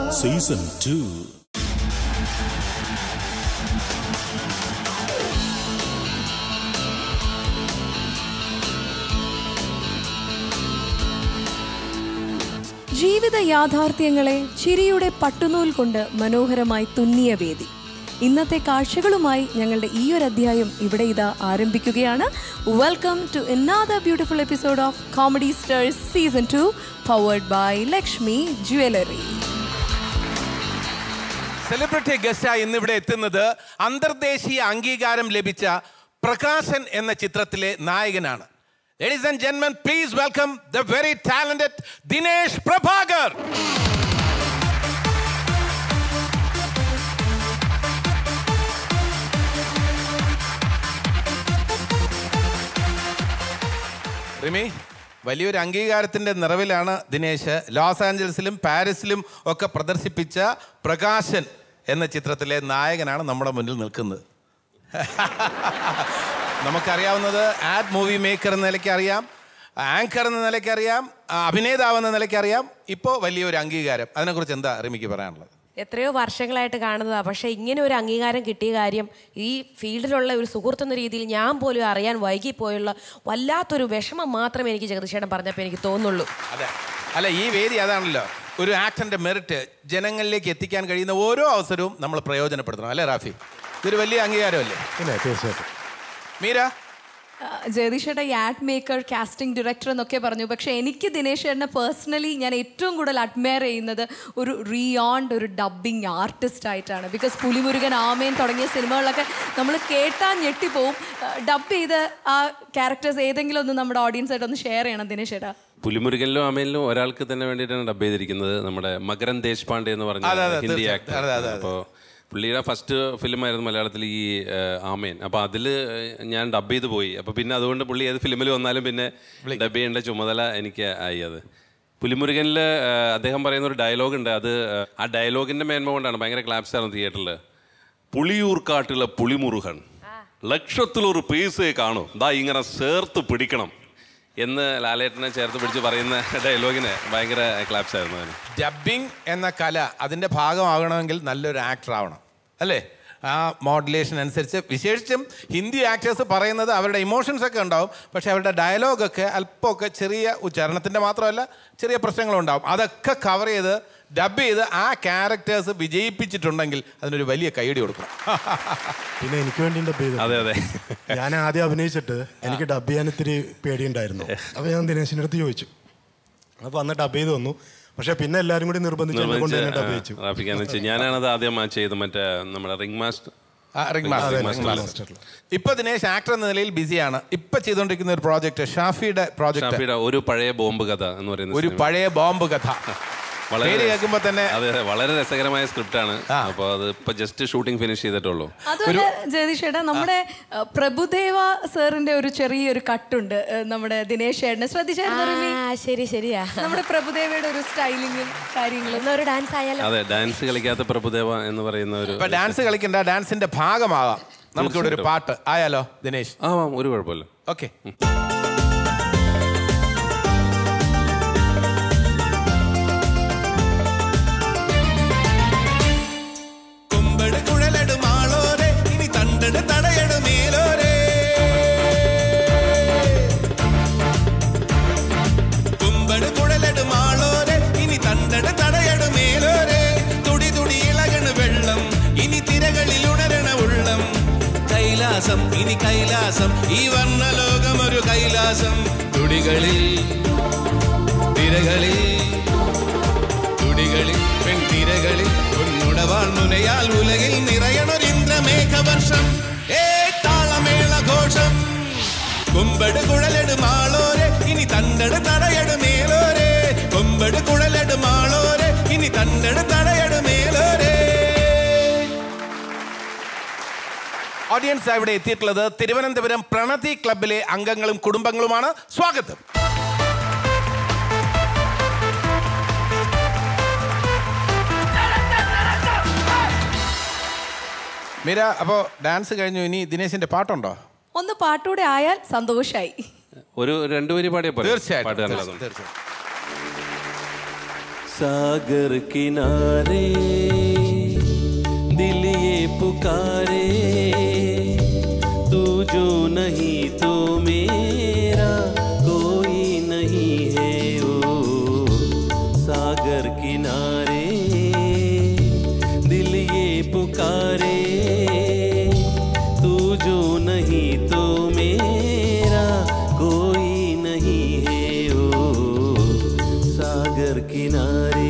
Season two ജീവിത യാഥാർത്ഥ്യങ്ങളെ ചിരിയുടെ പട്ടുനൂൽ കൊണ്ട് മനോഹരമായി തുന്നിയ വേദി ഇന്നത്തെ കാഴ്ചകളുമായി ഞങ്ങളുടെ ഈ ഒരു അധ്യായം ഇവിടെ ഇതാ ആരംഭിക്കുകയാണ് welcome to another beautiful episode of comedy stars season two powered by Lakshmi jewellery celebrity ഗസ്റ്റായി ഇന്നിവിടെ എത്തുന്നത് അന്തർദേശീയ അംഗീകാരം ലഭിച്ച പ്രകാശൻ എന്ന ചിത്രത്തിലെ നായകനാണ് ലേഡീസ് ആൻഡ് ജെന്മൻ please welcome the very talented Dinesh Prabhakar Rimi വലിയൊരു അംഗീകാരത്തിന്റെ നിറവിലാണ് ദിനേശ് ലോസ് ആഞ്ചലസിലും പാരീസിലും ഒക്കെ പ്രദർശിപ്പിച്ച പ്രകാശൻ എന്ന ചിത്രത്തിലെ നായകനാണ് നമ്മുടെ മുന്നിൽ നിൽക്കുന്നത് നമുക്കറിയാവുന്നത് ആഡ് മൂവി മേക്കർ എന്ന നിലയ്ക്ക് അറിയാം ആങ്കർ എന്ന നിലയ്ക്ക് അറിയാം ആ, അഭിനേതാവ് എന്ന നിലയ്ക്ക് അറിയാം ഇപ്പോൾ വലിയൊരു അംഗീകാരം അതിനെക്കുറിച്ച് എന്താ റിമിക്ക് പറയാനുള്ളത് എത്രയോ വർഷങ്ങളായിട്ട് കാണുന്നതാ പക്ഷെ ഇങ്ങനെ ഒരു അംഗീകാരം കിട്ടിയ കാര്യം ഈ ഫീൽഡിലുള്ള ഒരു സുഹൃത്തെന്ന രീതിയിൽ ഞാൻ പോലും അറിയാൻ വൈകിപ്പോയുള്ള വല്ലാത്തൊരു വിഷമം മാത്രമേ എനിക്ക് ജഗദീശേട്ടൻ പറഞ്ഞപ്പോൾ എനിക്ക് തോന്നുള്ളൂ അതെ അല്ല ഈ വേദി അതാണല്ലോ ഒരു ആക്ടറിന്റെ മെറിറ്റ് ജനങ്ങളിലേക്ക് എത്തിക്കാൻ കഴിയുന്ന ഓരോ അവസരവും നമ്മൾ പ്രയോജനപ്പെടുത്തണം അല്ലേ റാഫി ഇതൊരു വലിയ അംഗീകാരമല്ലേ പിന്നെ തീർച്ചയായിട്ടും മീര ജഗദീഷേട്ട ഈ ആഡ് മേക്കർ കാസ്റ്റിംഗ് ഡയറക്ടർ എന്നൊക്കെ പറഞ്ഞു പക്ഷേ എനിക്ക് ദിനേശ് ചേട്ടനെ പേഴ്സണലി ഞാൻ ഏറ്റവും കൂടുതൽ അഡ്മയർ ചെയ്യുന്നത് ഒരു റിയോണ്ട് ഒരു ഡബ്ബിങ് ആർട്ടിസ്റ്റ് ആയിട്ടാണ് ബിക്കോസ് പുലിമുരുകൻ ആമേൻ തുടങ്ങിയ സിനിമകളിലൊക്കെ നമ്മൾ കേട്ടാൽ ഞെട്ടിപ്പോവും ഡബ് ചെയ്ത് ആ ക്യാരക്ടേഴ്സ് ഏതെങ്കിലും ഒന്ന് നമ്മുടെ ഓഡിയൻസ് ആയിട്ട് ഒന്ന് ഷെയർ ചെയ്യണം ദിനേശ് ചേട്ടാ പുലിമുരുകനിലും അമേലിലും ഒരാൾക്ക് തന്നെ വേണ്ടിയിട്ടാണ് ഡബ് ചെയ്തിരിക്കുന്നത് നമ്മുടെ മകരൻ ദേശ്പാണ്ഡെ എന്ന് പറഞ്ഞ അതെ, അതെ, ഹിന്ദി തീർച്ചയായിട്ടും. ആക്ടർ അതെ, അതെ, അതെ. അപ്പോൾ പുള്ളിയുടെ ഫസ്റ്റ് ഫിലിമായിരുന്നു മലയാളത്തിൽ ഈ ഏഹ്, ആമേൻ അപ്പോൾ അതിൽ ഞാൻ ഡബ് ചെയ്ത് പോയി അപ്പോൾ പിന്നെ അതുകൊണ്ട് പുള്ളി ഏത് ഫിലിമിൽ വന്നാലും പിന്നെ ഡബ് ചെയ്യേണ്ട ചുമതല എനിക്ക് ആയി അത് പുലിമുരുകനിൽ അദ്ദേഹം പറയുന്ന ഒരു ഡയലോഗ് ഉണ്ട് അത് ഏഹ്, ആ ഡയലോഗിന്റെ മേന്മ കൊണ്ടാണ് ഭയങ്കര ക്ലാപ്സ് ആയിരുന്നു തിയേറ്ററിൽ പുളിയൂർക്കാട്ടിലെ പുളിമുരുകൻ ലക്ഷത്തിലൊരു പീസേ കാണും ദാ ഇങ്ങനെ ചേർത്ത് പിടിക്കണം എന്ന് ലാലേട്ടനെ ചേർത്ത് പിടിച്ച് പറയുന്ന ഡയലോഗിന് ഭയങ്കര ക്ലാപ്സ് ആയിരുന്നു അതിന് ഡബ്ബിംഗ് എന്ന കല അതിൻ്റെ ഭാഗമാകണമെങ്കിൽ നല്ലൊരു ആക്ടർ ആവണം അല്ലേ ആ മോഡുലേഷൻ അനുസരിച്ച് വിശേഷിച്ചും ഹിന്ദി ആക്ടേഴ്സ് പറയുന്നത് അവരുടെ ഇമോഷൻസ് ഒക്കെ ഉണ്ടാവും പക്ഷേ അവരുടെ ഡയലോഗൊക്കെ അല്പമൊക്കെ ചെറിയ ഉച്ചാരണത്തിൻ്റെ മാത്രമല്ല ചെറിയ പ്രശ്നങ്ങളുണ്ടാവും അതൊക്കെ കവർ ചെയ്ത് ഡബ് ചെയ്ത് ആ ക്യാരക്ടേഴ്സ് വിജയിപ്പിച്ചിട്ടുണ്ടെങ്കിൽ അതിനൊരു വലിയ കൈയടി കൊടുക്കണം പിന്നെ എനിക്ക് വേണ്ടി ഡബ് ചെയ്തു അതെ അതെ ഞാൻ ആദ്യം അഭിനയിച്ചിട്ട് എനിക്ക് ഡബ് ചെയ്യാൻ ഇത്തിരി പേടിയുണ്ടായിരുന്നു അപ്പോൾ ഞാൻ ദിനേശിൻ്റെ അടുത്ത് ചോദിച്ചു അപ്പോൾ അന്ന് ഡബ് ചെയ്ത് വന്നു പക്ഷേ പിന്നെ എല്ലാവരും കൂടി നിർബന്ധിച്ച് എന്നെ കൊണ്ട് തന്നെ ഡബ് ചെയ്യിച്ചു റാഫിക്കാന്ന് വെച്ചാൽ ഞാനാണത് ആദ്യം ആ ചെയ്ത് മറ്റേ നമ്മുടെ റിംഗ് മാസ്റ്റർ ആ, ring master, അതെ, ring ring master. master. ഇപ്പൊ ദിനേശ് ആക്ടർ എന്ന നിലയിൽ ബിസിയാണ് ഇപ്പൊ ചെയ്തുകൊണ്ടിരിക്കുന്ന ഒരു പ്രോജക്റ്റ് ഷാഫിയുടെ പ്രോജക്റ്റ് ഷാഫിയുടെ ഒരു പഴയ ബോംബ് കഥ എന്ന് പറയുന്ന ഒരു സിനിമ. പഴയ ബോംബ് കഥ വളരെ പേര് കേൾക്കുമ്പോ തന്നെ അതെ അതെ വളരെ രസകരമായ സ്ക്രിപ്റ്റാണ് ആ. അപ്പോൾ അത് ഇപ്പൊ ജസ്റ്റ് ഷൂട്ടിംഗ് ഫിനിഷ് ചെയ്തിട്ടുള്ളൂ അതുപോലെ ജഗദീഷ് ചേട്ടാ നമ്മുടെ അഹ്, പ്രഭുദേവ സാറിന്റെ ഒരു ചെറിയൊരു കട്ടുണ്ട് അഹ്, നമ്മുടെ ദിനേശ് ചേട്ടനെ ശ്രദ്ധിച്ചായിരുന്നു റിമി? ആ ശരി ശരിയാ നമ്മുടെ പ്രഭുദേവയുടെ ഒരു സ്റ്റൈലിങ്ങും കാര്യങ്ങളും എന്നൊരു ഡാൻസ് ആയാലും അതെ ഡാൻസ് കളിക്കാത്ത പ്രഭുദേവ എന്ന് പറയുന്ന ഒരു ഇപ്പൊ ഡാൻസ് കളിക്കണ്ട ഡാൻസിന്റെ ഭാഗമാകാം നമുക്കിവിടെ ഒരു പാട്ട് ആയാലോ ദിനേശ് ആ ആ, ഒരു കുഴപ്പമില്ല ഓക്കെ കുമ്പട് കുഴലട് മാളോരെ ഇനി തണ്ടട് തടയട് മേലോരെ കുമ്പട് കുഴലട് മാളോരെ ഇനി തണ്ടട് തടയട് മേലോരെ തുടി തുടി ഇളകണ് വെള്ളം ഇനി തിരകളിൽ ഉണരണ ഉള്ളം കൈലാസം ഇനി കൈലാസം ഈ വർണ്ണലോകം ഒരു കൈലാസം തുടികളിൽ തിരകളിൽ തുടികളിൽ പെൺതിരകളിൽ പൊന്നുടവാൾ മുനയാൽ ഉലകിൽ നിറയണൊരിന്ദ്രമേഘവർഷം ഏ താളമേള ഘോഷം കുമ്പട് കുഴലട് മാളോരെ ഇനി തണ്ടട് തടയട് മേലോരെ കുമ്പട് കുഴലട് മാളോരെ ഇനി തണ്ടട് തടയട് മേലോരെ ഓഡിയൻസ് ഇവിടെ എത്തിയിട്ടുള്ളത് തിരുവനന്തപുരം പ്രണതി ക്ലബിലെ അംഗങ്ങളും കുടുംബങ്ങളുമാണ് സ്വാഗതം മീര അപ്പോ ഡാൻസ് കഴിഞ്ഞു ഇനി ദിനേശിന്റെ പാട്ടുണ്ടോ ഒന്ന് പാട്ടൂടെ ആയാൽ സന്തോഷായി ഒരു രണ്ടു വരി പാടിയ പോലെ തീർച്ചയായിട്ടും പാട്ട് കണ്ടതും തീർച്ചയായിട്ടും सागर किनारे दिल ये पुकारे तू जो नहीं तो मेरा कोई नहीं है ओ सागर किनारे दिल ये पुकारे तू जो नहीं तो मेरा कोई नहीं है ओ सागर किनारे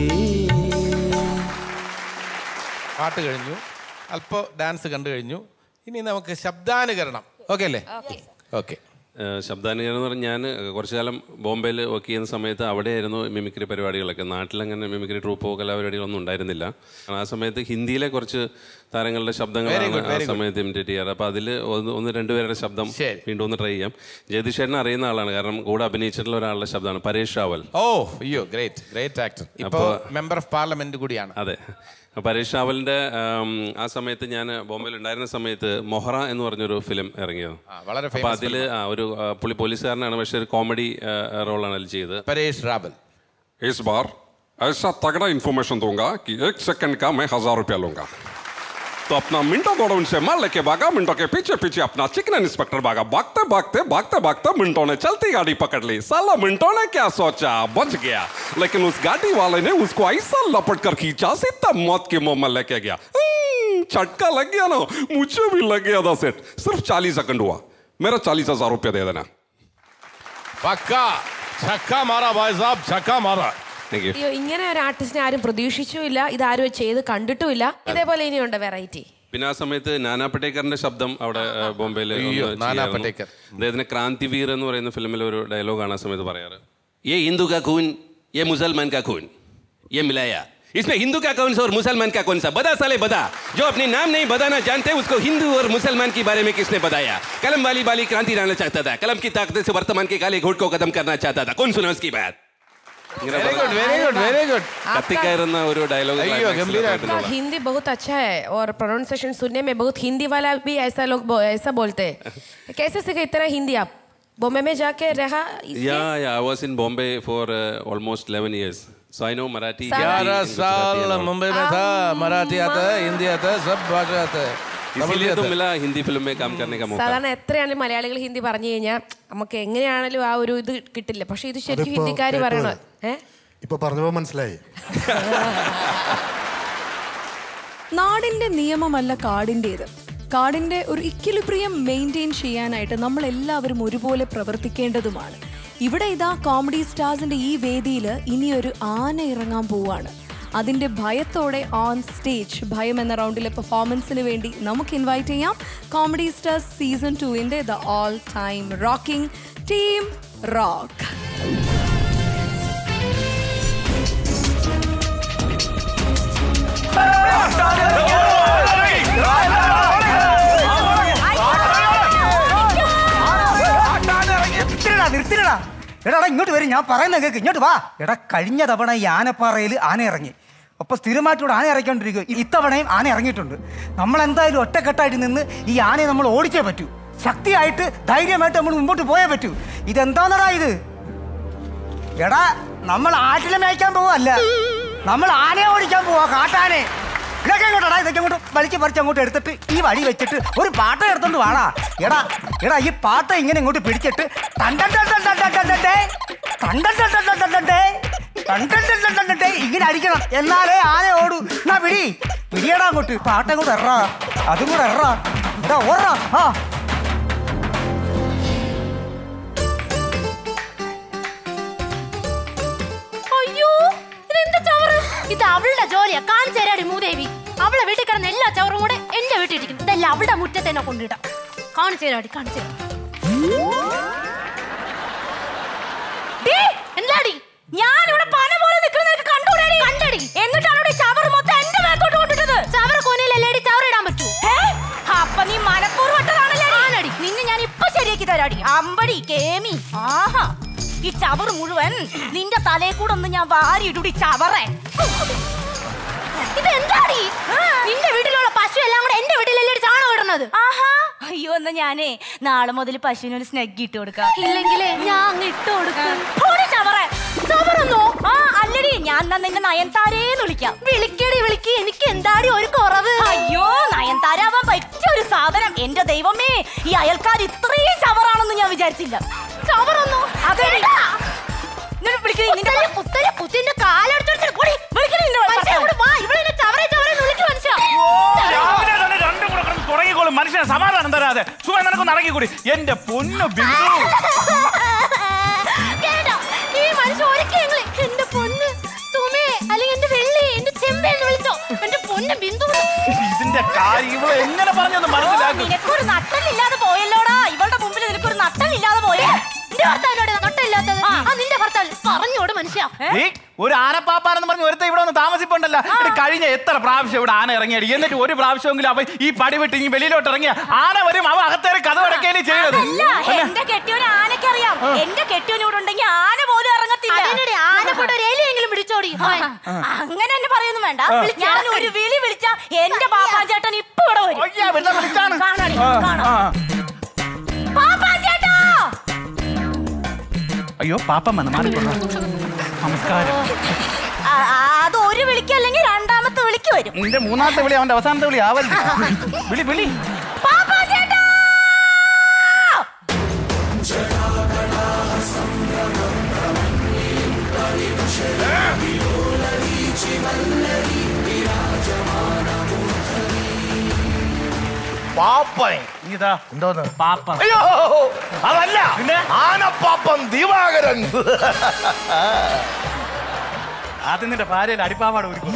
പാട്ട് കഴിഞ്ഞു അല്പം ഡാൻസ് കണ്ടു കഴിഞ്ഞു ഇനി നമുക്ക് ശബ്ദാനുകരണം ഓക്കെ അല്ലേ ഓക്കെ ഏഹ് ശബ്ദാനുകരണം എന്ന് പറഞ്ഞാൽ ഞാൻ കുറച്ചു കാലം ബോംബെയിൽ വർക്ക് ചെയ്യുന്ന സമയത്ത് അവിടെയായിരുന്നു മിമിക്രി പരിപാടികളൊക്കെ നാട്ടിലങ്ങനെ മിമിക്രി ട്രൂപ്പോ കലാപരിപാടികളൊന്നും ഉണ്ടായിരുന്നില്ല ആ സമയത്ത് ഹിന്ദിയിലെ കുറച്ച് താരങ്ങളുടെ ശബ്ദങ്ങളാണ് ആ സമയത്ത് ഇമിറ്റേറ്റ് ചെയ്യാറ് അപ്പോൾ അതിൽ ഒന്ന് ഒന്ന് രണ്ടുപേരുടെ ശബ്ദം ശരി. വീണ്ടും ഒന്ന് ട്രൈ ചെയ്യാം ജയതിഷേട്ടനെ അറിയുന്ന ആളാണ് കാരണം കൂടെ അഭിനയിച്ചിട്ടുള്ള ഒരാളുടെ ശബ്ദമാണ് പരേഷ് റാവൽ ഓ അയ്യോ ഗ്രേറ്റ് ഗ്രേറ്റ് ആക്ടർ ഇപ്പോൾ മെമ്പർ ഓഫ് പാർലമെന്റ് കൂടിയാണ് അതെ പരേഷ് റാവലിന്റെ ആം, ആ സമയത്ത് ഞാൻ ബോംബെയിൽ ഉണ്ടായിരുന്ന സമയത്ത് മൊഹറ എന്ന് പറഞ്ഞൊരു ഫിലിം ഇറങ്ങിയത് ആ, വളരെ അപ്പൊ famous അതില് ആ, ഒരു ആ, പുള്ളി പോലീസുകാരനാണ് പക്ഷെ ഒരു കോമഡി റോളാണ് അതിൽ ചെയ്തത് പരേഷ് റാബൽ इस बार ऐसा तगड़ा इन्फॉर्मेशन दूंगा कि एक सेकंड का मैं हजार रुपया लूंगा तो अपना मिंटो दौड़ो उनसे मार लेके भागा मिंटो के पीछे पीछे अपना चिकन इंस्पेक्टर भागा भागते भागते भागते भागते मिंटो ने चलती गाड़ी पकड़ ली साला मिंटो ने क्या सोचा बच गया लेकिन उस गाड़ी वाले ने उसको ऐसा लपट कर खींचा सीधा मौत के मुंह में लेके गया हम्म, झटका लग गया ना मुझे भी लग गया था सेट सिर्फ चालीस सेकंड हुआ मेरा चालीस हजार रुपया दे देना പക്ക ചക്ക മാറാ ഭായ് സാബ് ചക്ക മാറാ Thank you. അയ്യോ ഇങ്ങനെ ഒരു ആർട്ടിസ്റ്റിനെ ആരും പ്രതീക്ഷിച്ചുമില്ല ഇതാരും ചെയ്ത് കണ്ടിട്ടുമില്ല ഇതേപോലെ ഇനിയുണ്ട് വെറൈറ്റി പിന്നെ ആ സമയത്ത് നാനാ പട്ടേക്കറിന്റെ ശബ്ദം അവിടെ ബോംബെയിൽ അയ്യോ, നാനാ പടേക്കർ. അദ്ദേഹത്തിന് ക്രാന്തിവീർ എന്ന് പറയുന്ന ഫിലിമിൽ ഒരു ഡയലോഗാണ് ആ സമയത്ത് പറയാറ് ये हिंदू का खून ये मुसलमान का खून ये मिलाया इसमें हिंदू का कौन सा और मुसलमान का कौन सा बता साले बता जो अपने नाम नहीं बताना जानते उसको हिंदू और मुसलमान के बारे में किसने बताया कलम वाली वाली क्रांति लाना चाहता था कलम की ताकत से वर्तमान के काले घोट को खत्म करना चाहता था कौन सुना उसकी बात very good very good very good കത്തിക്കയറുന്ന ഒരു ഡയലോഗ് അയ്യോ, ഗംഭീരായിട്ട് आपका हिंदी बहुत अच्छा है और प्रोनाउंसिएशन सुनने में बहुत हिंदी वाला भी ऐसा लोग बो- ऐसा बोलते हैं कैसे सीखे इतना हिंदी आप बॉम्बे में जाके रहा इसलिए? Yeah, yeah. I was in Bombay for uh, almost 11 years. So I know Marathi. Hindi, ग्यारह and Gujarati साल and all. मुंबई में था मराठी आता है हिंदी आता है सब भाषा आता है इसीलिए तो मिला हिंदी फिल्म में काम करने का मौका സാധാരണ എത്രയാണെങ്കിലും മലയാളികൾ ഹിന്ദി പറഞ്ഞു കഴിഞ്ഞാൽ നമുക്ക് എങ്ങനെയാണെങ്കിലും ആ ഒരു ഇത് കിട്ടില്ല പക്ഷെ ഇത് ശരിക്കും അതിപ്പോ ഹിന്ദിക്കാർ പറയണ കേട്ടോലെ. ഏ ഇപ്പൊ പറഞ്ഞപ്പോ മനസ്സിലായി നാടിന്റെ നിയമമല്ല കാടിൻ്റേത് കാടിന്റെ ഒരു ഇക്വിലിബ്രിയം മെയിൻറ്റെയിൻ ചെയ്യാനായിട്ട് നമ്മൾ എല്ലാവരും ഒരുപോലെ പ്രവർത്തിക്കേണ്ടതുമാണ് ഇവിടെ ഇതാ കോമഡി സ്റ്റാർസിന്റെ ഈ വേദിയിൽ ഇനിയൊരു ആന ഇറങ്ങാൻ പോവാണ് അതിന്റെ ഭയത്തോടെ ഓൺ സ്റ്റേജ് ഭയം എന്ന റൗണ്ടിലെ പെർഫോമൻസിന് വേണ്ടി നമുക്ക് ഇൻവൈറ്റ് ചെയ്യാം കോമഡി സ്റ്റാർസ് സീസൺ ടുവിന്റെ the all time rocking team rock നിർത്തിരടാ നിർത്തിരടാ എടാ എടാ, ഇങ്ങോട്ട് വരും ഞാൻ പറയുന്ന കേക്ക് ഇങ്ങോട്ട് വാ എടാ കഴിഞ്ഞ തവണ ഈ ആനപ്പാറയിൽ ആന ഇറങ്ങി അപ്പൊ സ്ഥിരമായിട്ടൂടെ ആന ഇറക്കിക്കൊണ്ടിരിക്കുക ഇത്തവണയും ആന ഇറങ്ങിയിട്ടുണ്ട് നമ്മൾ എന്തായാലും ഒറ്റക്കെട്ടായിട്ട് നിന്ന് ഈ ആനയെ നമ്മൾ ഓടിച്ചേ പറ്റൂ ശക്തിയായിട്ട് ധൈര്യമായിട്ട് നമ്മൾ മുമ്പോട്ട് പോയേ പറ്റൂ ഇതെന്താന്നടാ ഇത് എടാ നമ്മൾ ആറ്റിലെ മേയ്ക്കാൻ പോവല്ല നമ്മൾ ആനയെ ഓടിക്കാൻ പോവാ കാട്ടാനെ ഇതൊക്കെ ഇങ്ങോട്ടാ ഇതൊക്കെ അങ്ങോട്ട് വലിച്ച് പറിച്ച് അങ്ങോട്ട് എടുത്തിട്ട് ഈ വഴി വെച്ചിട്ട് ഒരു പാട്ട എടുത്തോണ്ട് വാടാ എടാ എടാ ഈ പാട്ട ഇങ്ങനെ ഇങ്ങോട്ട് പിടിച്ചിട്ട് ടണ്ടൻ ടണ്ടൻ ടണ്ടൻ ടണ്ടൻ ടേ, ടണ്ടൻ ടണ്ടൻ ടണ്ടൻ ടണ്ടൻ ടേ, ടണ്ടൻ ടണ്ടൻ ടണ്ടൻ ടേ, ഇങ്ങനെ അടിക്കണം എന്നാലേ ആന ഓടൂ എന്നാ പിടി പിടിയടാ അങ്ങോട്ട് പാട്ട കൂടെ എറാ അതും കൂടെ എറാ എടാ ഓടാ ആ അയ്യോ ഇതെന്താ ചവറ് ഇത് അവളുടെ ജോലിയാ കാണിച്ചു തരാടി മൂദേവി അവളെ വീട്ടിൽ കിടന്ന എല്ലാ ചവറും കൂടെ എന്റെ വീട്ടിൽ ഇരിക്കുന്നു ഇതെല്ലാം അവളുടെ മുറ്റത്ത് തന്നെ കൊണ്ടിടാം കാണിച്ചു തരാടി കാണിച്ചു തരാം ഡീ, എന്താടി ഞാൻ ഇവിടെ പന പോലെ നിൽക്കുന്നത് കണ്ടൂടാടി കണ്ടടി എന്നിട്ടാണ് ഇവിടെ ചവർ മൊത്തം എന്റെ മേത്തോട്ട് കൊണ്ടിട്ടത് ചവർ കോനയിലല്ലേടി ചവർ ഇടാൻ പറ്റൂ അപ്പൊ നീ മനപ്പൂർവട്ടതാണല്ലേ ആണടി നിന്നെ ഞാൻ ഇപ്പൊ ശരിയാക്കി തരാടി അമ്പടി കേമി ആഹാ ഈ ചവർ മുഴുവൻ നിന്റെ തലയെ കൂടെ ഒന്ന് ഞാൻ വാരിയിടുടി ചവറേ ഇതെന്താടി നിന്റെ വീട്ടിലുള്ള പശു എല്ലാം കൂടെ എന്റെ വീട്ടിലല്ലേ ചാണകം ഇടുന്നത് ആഹാ അയ്യോ എന്നാ ഞാനേ നാളെ മുതൽ പശുവിനൊരു സ്നഗ്ഗി ഇട്ട് കൊടുക്കാം ഇല്ലെങ്കിൽ ഞാൻ അങ്ങ് ഇട്ട് കൊടുക്കും ചവറേ ചവറന്നോ ആ അല്ലടി ഞാൻ എന്നാ നിന്നെ നയൻതാരേന്ന് വിളിക്കാം വിളിക്കടി വിളിക്ക് എനിക്ക് എന്താടി ഒരു കുറവ് അയ്യോ നയൻതാരാവാൻ പറ്റിയ ഒരു സാധനം എന്റെ ദൈവമേ ഈ അയൽക്കാർ ഇത്രയും ചവറാണെന്ന് ഞാൻ വിചാരിച്ചില്ല ചവറന്നോ അതെ കുത്തിന്റെ കാലടിച്ചോടി വാ ഇവിടെ ചവറേ ചവറേ വിളിക്ക് മനുഷ്യ രാവിലെ തന്നെ രണ്ടും കൂടെ കിടന്ന് തുടങ്ങിക്കോളും മനുഷ്യനെ സമാധാനം തരാതെ സുഖ നിനക്കൊന്ന് അടങ്ങിക്കൂടി എന്റെ പൊന്നു ബിന്ദു കേട്ടോ? ഈ മനുഷ്യൻ ഒരിക്കലെങ്കിലും എന്റെ പൊന്ന് സുമേ അല്ലെങ്കിൽ എന്റെ വെള്ളി എന്റെ ചെമ്പേ എന്ന് വിളിച്ചോ എന്റെ പൊന്ന് ബിന്ദു ഇതിന്റെ കാര്യം ഇവള് എങ്ങനെ പറഞ്ഞൊന്ന് മനസ്സിലാക്കും നിനക്കൊരു നട്ടലില്ലാതെ പോയല്ലോടാ ഇവളുടെ മുമ്പിൽ നിനക്കൊരു നട്ടലില്ലാതെ പോയേ നിന്റെ ഭർത്താവിനോട് നട്ടലില്ലാത്തത് ആ നിന്റെ ഭർത്താവ് പറഞ്ഞോട് മനുഷ്യ ഈ ഒരു ആനപ്പാപ്പാനെന്ന് പറഞ്ഞ് ഒരുത്ത ഇവിടെ ഒന്ന് താമസിപ്പുണ്ടല്ലോ എടി, കഴിഞ്ഞ എത്ര പ്രാവശ്യം ഇവിടെ ആന ഇറങ്ങിയടി എന്നിട്ട് ഒരു പ്രാവശ്യമെങ്കിലും അവൻ ഈ പടി വിട്ട് ഈ വെളിയിലോട്ട് ഇറങ്ങിയ ആന വരും അവ അകത്തേറി കഥ അടക്കേലി ചെയ്തത് അല്ല എന്റെ കെട്ടിയോനെ ആനക്കറിയാം എന്റെ കെട്ടിയോൻ ഇവിടെ ഉണ്ടെങ്കിൽ ആന പോലും ഇറങ്ങത്തില്ല ആന കൂടെ ഒരു എലിയെങ്കിലും പിടിച്ചോടി അങ്ങനെ തന്നെ പറയൊന്നും വേണ്ട ഞാൻ ഒരു വിളി വിളിച്ച എന്റെ പാപ്പാൻ ചേട്ടൻ ഇപ്പൊ ഇവിടെ വരും അയ്യാ, വെള്ളം വിളിച്ചാണ്. കാണാടി ആ, കാണാം ആ. പാപ്പാൻ ചേട്ടാ അയ്യോ പാപ്പം വന്ന് മാറിക്കൊള്ളാം നമസ്കാരം ആ, ആ, അത് ഒരു വിളിക്ക് അല്ലെങ്കിൽ രണ്ടാമത്തെ വിളിക്ക് വരും നിന്റെ മൂന്നാമത്തെ വിളി അവന്റെ അവസാനത്തെ വിളി ആവല്ലേ വിളി വിളി പാപ്പാൻ ചേട്ടാ പാപ്പൻ ഇതാ എന്തോന്ന് പാപ്പം അയ്യോ അതല്ല പിന്നെ? ആനപ്പാപ്പൻ ദിവാകരൻ ആദ്യം നിന്റെ ഭാര്യയിൽ അടിപ്പാവാട് ഒരുക്കും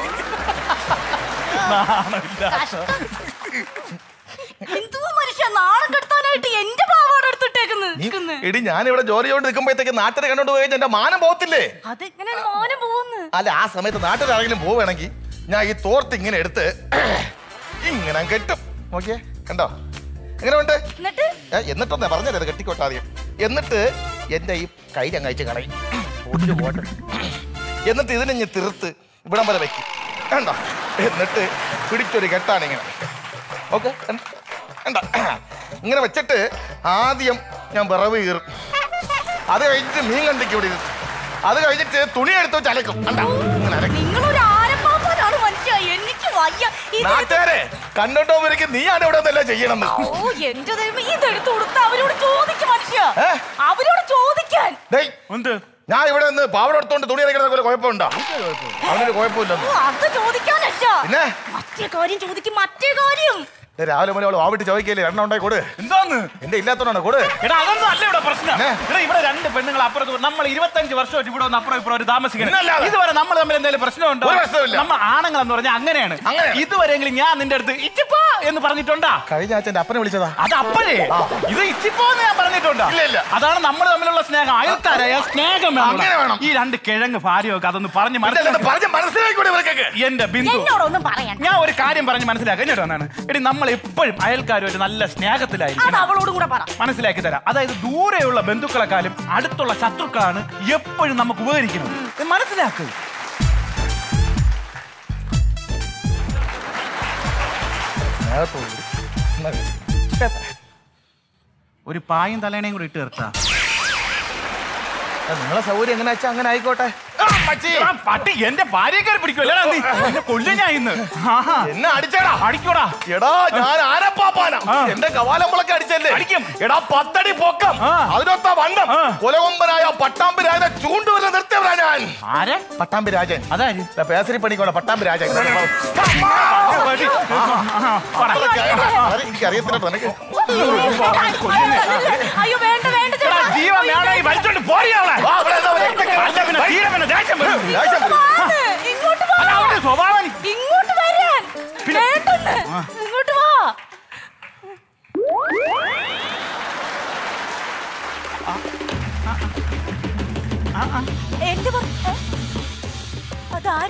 എന്തോ മനുഷ്യ നാണം കെടുത്താനായിട്ട് എന്റെ പാവാട എടുത്തിട്ടേക്കുന്നു എടി ഞാനിവിടെ ജോലി കൊണ്ട് നിൽക്കുമ്പോഴത്തേക്ക് നാട്ടിൽ കണ്ടോണ്ട് പോയി എന്റെ മാനം പോകത്തില്ലേ അതെങ്ങനെ മോനെ പോകുന്നു അല്ല ആ സമയത്ത് നാട്ടിൽ ആരെങ്കിലും പോവുകയാണെങ്കിൽ ഞാൻ ഈ തോർത്ത് ഇങ്ങനെ എടുത്ത് ഇങ്ങനെ അങ്ങ് കെട്ടും നോക്കിയേ കണ്ടോ എങ്ങനെ ഉണ്ട് എന്നിട്ട് ഏ, എന്നിട്ടൊന്നേ പറഞ്ഞത് അത് കെട്ടിക്കോട്ടെ ആദ്യം എന്നിട്ട് എന്റെ ഈ കൈ ഞാൻ കഴിച്ച് കളയും ഒടിഞ്ഞു പോട്ടെ എന്നിട്ട് ഇതിനെ ഞാൻ തീർത്ത് ഇവിടം വരെ വെക്കും കണ്ടോ എന്നിട്ട് പിടിച്ചൊരു കെട്ടാണ് ഇങ്ങനെ ഓക്കെ കണ്ട ഇങ്ങനെ വെച്ചിട്ട് ആദ്യം ഞാൻ വിറവ് കീറും അത് കഴിഞ്ഞിട്ട് മീൻ കണ്ടിക്ക് ഇവിടെ ഇരുന്ന് അത് കഴിഞ്ഞിട്ട് തുണി എടുത്ത് വെച്ച് അലക്കും കണ്ടോ ഇങ്ങനെ അലക്കും നിങ്ങളൊരു ആരപ്പാപ്പനാണ് മനുഷ്യ എനിക്ക് വയ്യ ഇത് നാട്ടുകാരെ കണ്ടോണ്ടോ വരയ്ക്ക് നീയാണ് ഇവിടെ ഒന്നെല്ലാം ചെയ്യണമെന്ന് ഓ എന്റെ ദൈവം ഇതെടുത്ത് കൊടുത്ത അവരോട് ചോദിക്കും മനുഷ്യ ഏ? അവരോട് ചോദിക്കാൻ ഡേയ് എന്ത് ഞാൻ ഇവിടെ നിന്ന് പാവട എടുത്തോണ്ട് തുണി ഇറങ്ങുന്ന പോലെ കുഴപ്പമുണ്ടോ അവനൊരു കുഴപ്പമില്ലെന്ന് ഓ, അത് ചോദിക്കാനല്ല പിന്നെ മറ്റേ കാര്യം ചോദിക്കും മറ്റേ കാര്യം ദേ രാവിലെ മുതൽ അവൾ വാവിട്ട് ചോദിക്കല്ലേ എണ്ണ ഉണ്ടായി കൊടു എന്തോന്ന് എന്റെ ഇല്ലാത്തോണ്ടാണ് കൊടു എടാ അതൊന്നും അല്ല ഇവിടെ പ്രശ്നം ഏ? എടാ ഇവിടെ രണ്ട് പെണ്ണുങ്ങൾ അപ്പുറത്ത് നമ്മൾ ഇരുപത്തഞ്ച് വർഷമായിട്ട് ഇവിടെ വന്ന് അപ്പുറം ഇപ്പുറം ഒരു താമസിക്കണം പിന്നല്ലാതെ. ഇതുവരെ നമ്മൾ തമ്മിൽ എന്തെങ്കിലും പ്രശ്നമുണ്ടോ ഒരു പ്രശ്നവുമില്ല. നമ്മൾ ആണുങ്ങൾ എന്ന് പറഞ്ഞാൽ അങ്ങനെയാണ് അങ്ങനെയാണ്. ഇതുവരെയെങ്കിലും ഞാൻ നിന്റെ അടുത്ത് ഇച്ചിപ്പോ എന്ന് പറഞ്ഞിട്ടുണ്ടാ കഴിഞ്ഞ ആഴ്ച എന്റെ അപ്പനെ വിളിച്ചതാ അത് അപ്പോഴേ ഇത് ഇച്ചിപ്പോ എന്ന് ഞാൻ പറഞ്ഞിട്ടുണ്ടോ ഇല്ല, ഇല്ല. അതാണ് നമ്മൾ തമ്മിലുള്ള സ്നേഹം അയൽക്കാരായ സ്നേഹം വേണം. അങ്ങനെ വേണം. ഈ രണ്ട് കിഴങ്ങ് ഭാര്യയൊക്കെ അതൊന്ന് പറഞ്ഞ് ഇതല്ലാതെ മനസ്സിലാക്കി പറഞ്ഞ് മനസ്സിലാക്കി ഇവർക്കൊക്കെ എന്റെ ബിന്ദു എന്നോടൊന്നും പറയാൻ ഞാൻ ഒരു കാര്യം പറഞ്ഞ് മനസ്സിലാക്കാൻ ഇങ്ങോട്ട് വന്നാണ് എടി നമ്മൾ എപ്പോഴും അയൽക്കാരുമായിട്ട് നല്ല അത് സ്നേഹത്തിലായിരിക്കും അവളോടും കൂടെ പറ മനസ്സിലാക്കി തരാം അതായത് ദൂരെയുള്ള ബന്ധുക്കളെക്കാളും അടുത്തുള്ള ശത്രുക്കളാണ് എപ്പോഴും നമുക്ക് ഉപകരിക്കുന്നത് ഇത് മനസ്സിലാക്കുക ഒരു പായും തലേണയും കൂടി ഇട്ട് തീർത്താ നിങ്ങളെ സൗകര്യം എങ്ങനെ വെച്ചാൽ അങ്ങനെ ആയിക്കോട്ടെ എടാ, പട്ടി എന്റെ ഭാര്യക്കാരെ പിടിക്കുമല്ലോ നീ എന്നെ കൊല്ലും ഞാൻ ഇന്ന് ആഹാ. എന്നെ അടിച്ചേടാ അടിക്കോടാ എടാ ഞാൻ ആനപ്പാപ്പാന ആ. എന്റെ കവാലമ്പളൊക്കെ അടിച്ചല്ലേ അടിക്കും. എടാ പത്തടി പൊക്കം ആ. അതിനൊത്ത വണ്ണം ആ. കൊലകൊമ്പനായ പട്ടാമ്പി രാജ ചൂണ്ടുവരെ നിർത്തിയവരാ ഞാൻ ആരെ പട്ടാമ്പി രാജൻ അതാര് ദാ പേസരി പണിക്കോളെ പട്ടാമ്പി രാജൻ എനിക്ക് അറിയത്തില്ല നിനക്ക് അയ്യോ വേണ്ട വേണ്ട ചേട്ടാ. ജീവൻ വേണമെങ്കിൽ വലിച്ചോണ്ട് പോരിയാവളെ വാ, ഇവിടെ എന്താ ഒരു രക്തക്കറ? അല്ല പിന്നെ തീരെ പിന്നെ ദേഷ്യം വരും ദേഷ്യം വരും. വാന്ന്, ഇങ്ങോട്ട് വാ അല്ല അവന്റെ സ്വഭാവം ഇങ്ങോട്ട് വരാൻ പിന്നെ- വേണ്ടെന്ന് ഇങ്ങോട്ട് വാ എന്റെ ഭർ- ഏ? അതാര്?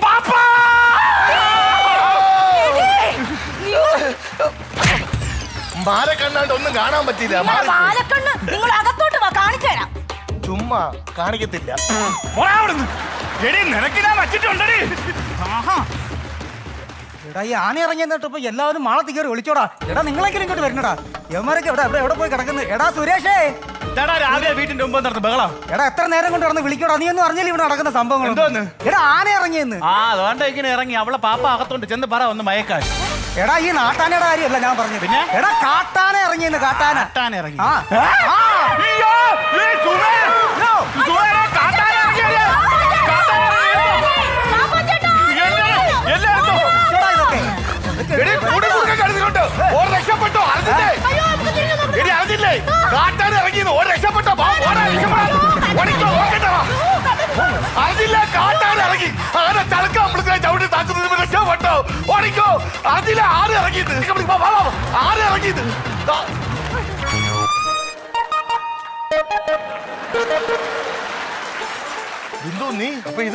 എടീ, നിങ്ങൾ- മാരെ കണ്ടാണ്ട് ഒന്നും കാണാൻ പറ്റിയില്ല നിങ്ങളെ മാറി. വാലക്കണ്ണ് നിങ്ങൾ അകത്തോട്ട് വാ കാണിച്ചു തരാം ചുമ്മാ കാണിക്കത്തില്ല പോടാ അവിടുന്ന് എടി നിനക്ക് ഞാൻ വച്ചിട്ടുണ്ടടി ആഹാ എടാ ഈ ആന ഇറങ്ങി എന്നിട്ട് എല്ലാവരും മാളത്തിൽ കയറി വിളിച്ചോടാ എടാ നിങ്ങളെങ്കിലും ഇങ്ങോട്ട് വരണടാ യവന്മാരൊക്കെ എവിടെ എവിടെ എവിടെ പോയി കിടക്കുന്നത് എടാ സുരേഷേ ചേട്ടാ രാവിലെ വീട്ടിന്റെ മുമ്പ് നടന്ന ബഹളം എടാ എത്ര നേരം കൊണ്ട് നടന്ന് വിളിക്കോടാ നീ ഒന്നും അറിഞ്ഞില്ല ഇവിടെ നടക്കുന്ന സംഭവങ്ങൾ എന്തോന്ന്? എടാ ആന ഇറങ്ങിയെന്ന് ആ അതുകൊണ്ട് ഇങ്ങനെ ഇറങ്ങി അവളെ പാപ്പ അകത്തോണ്ട് ചെന്ന് പറ ഒന്ന് മയക്കാൻ എടാ ഈ നാട്ടാനയുടെ കാര്യമല്ല ഞാൻ പറഞ്ഞത് പിന്നെ? എടാ കാട്ടാന ഇറങ്ങിയെന്ന് കാട്ടാന കാട്ടാൻ ഇറങ്ങി ആ ആ. അയ്യോ, ഏ, സുമേ. യോ. സുമേനെ കാട്ടാൻ ഇറങ്ങിയല്ലേ? കാട്ടാൻ ഇറങ്ങിയല്ലോ. എല്ലാരും- എല്ലാരും എടാ ഇതൊക്കെ എടി, കൂടെ കൂടെ കിടന്നുകൊണ്ട് ഓൻ രക്ഷപ്പെട്ടോ അറിഞ്ഞില്ലേ എടി അറിഞ്ഞില്ലേ കാട്ടാൻ ഇറങ്ങിയത് ഓൻ രക്ഷപ്പെട്ടോ വാ, ഓടാ, രക്ഷപ്പെടാൻ. ഓടിക്കോ, ഓടിക്കട്ടെ, വാ. അറിഞ്ഞില്ല കാട്ടാൻ ഇറങ്ങി ആന തലക്ക അമ്പലത്തിലെ ചവിട്ടി താക്കുന്നത് രക്ഷപ്പെട്ടോ ഓടിക്കോ അറിഞ്ഞില്ല ആര് ഇറങ്ങിയത് വാ, വാ, വാ. ആര് ഇറങ്ങിയത് ദാ. ബിന്ദു നീ അപ്പൊ ഇത്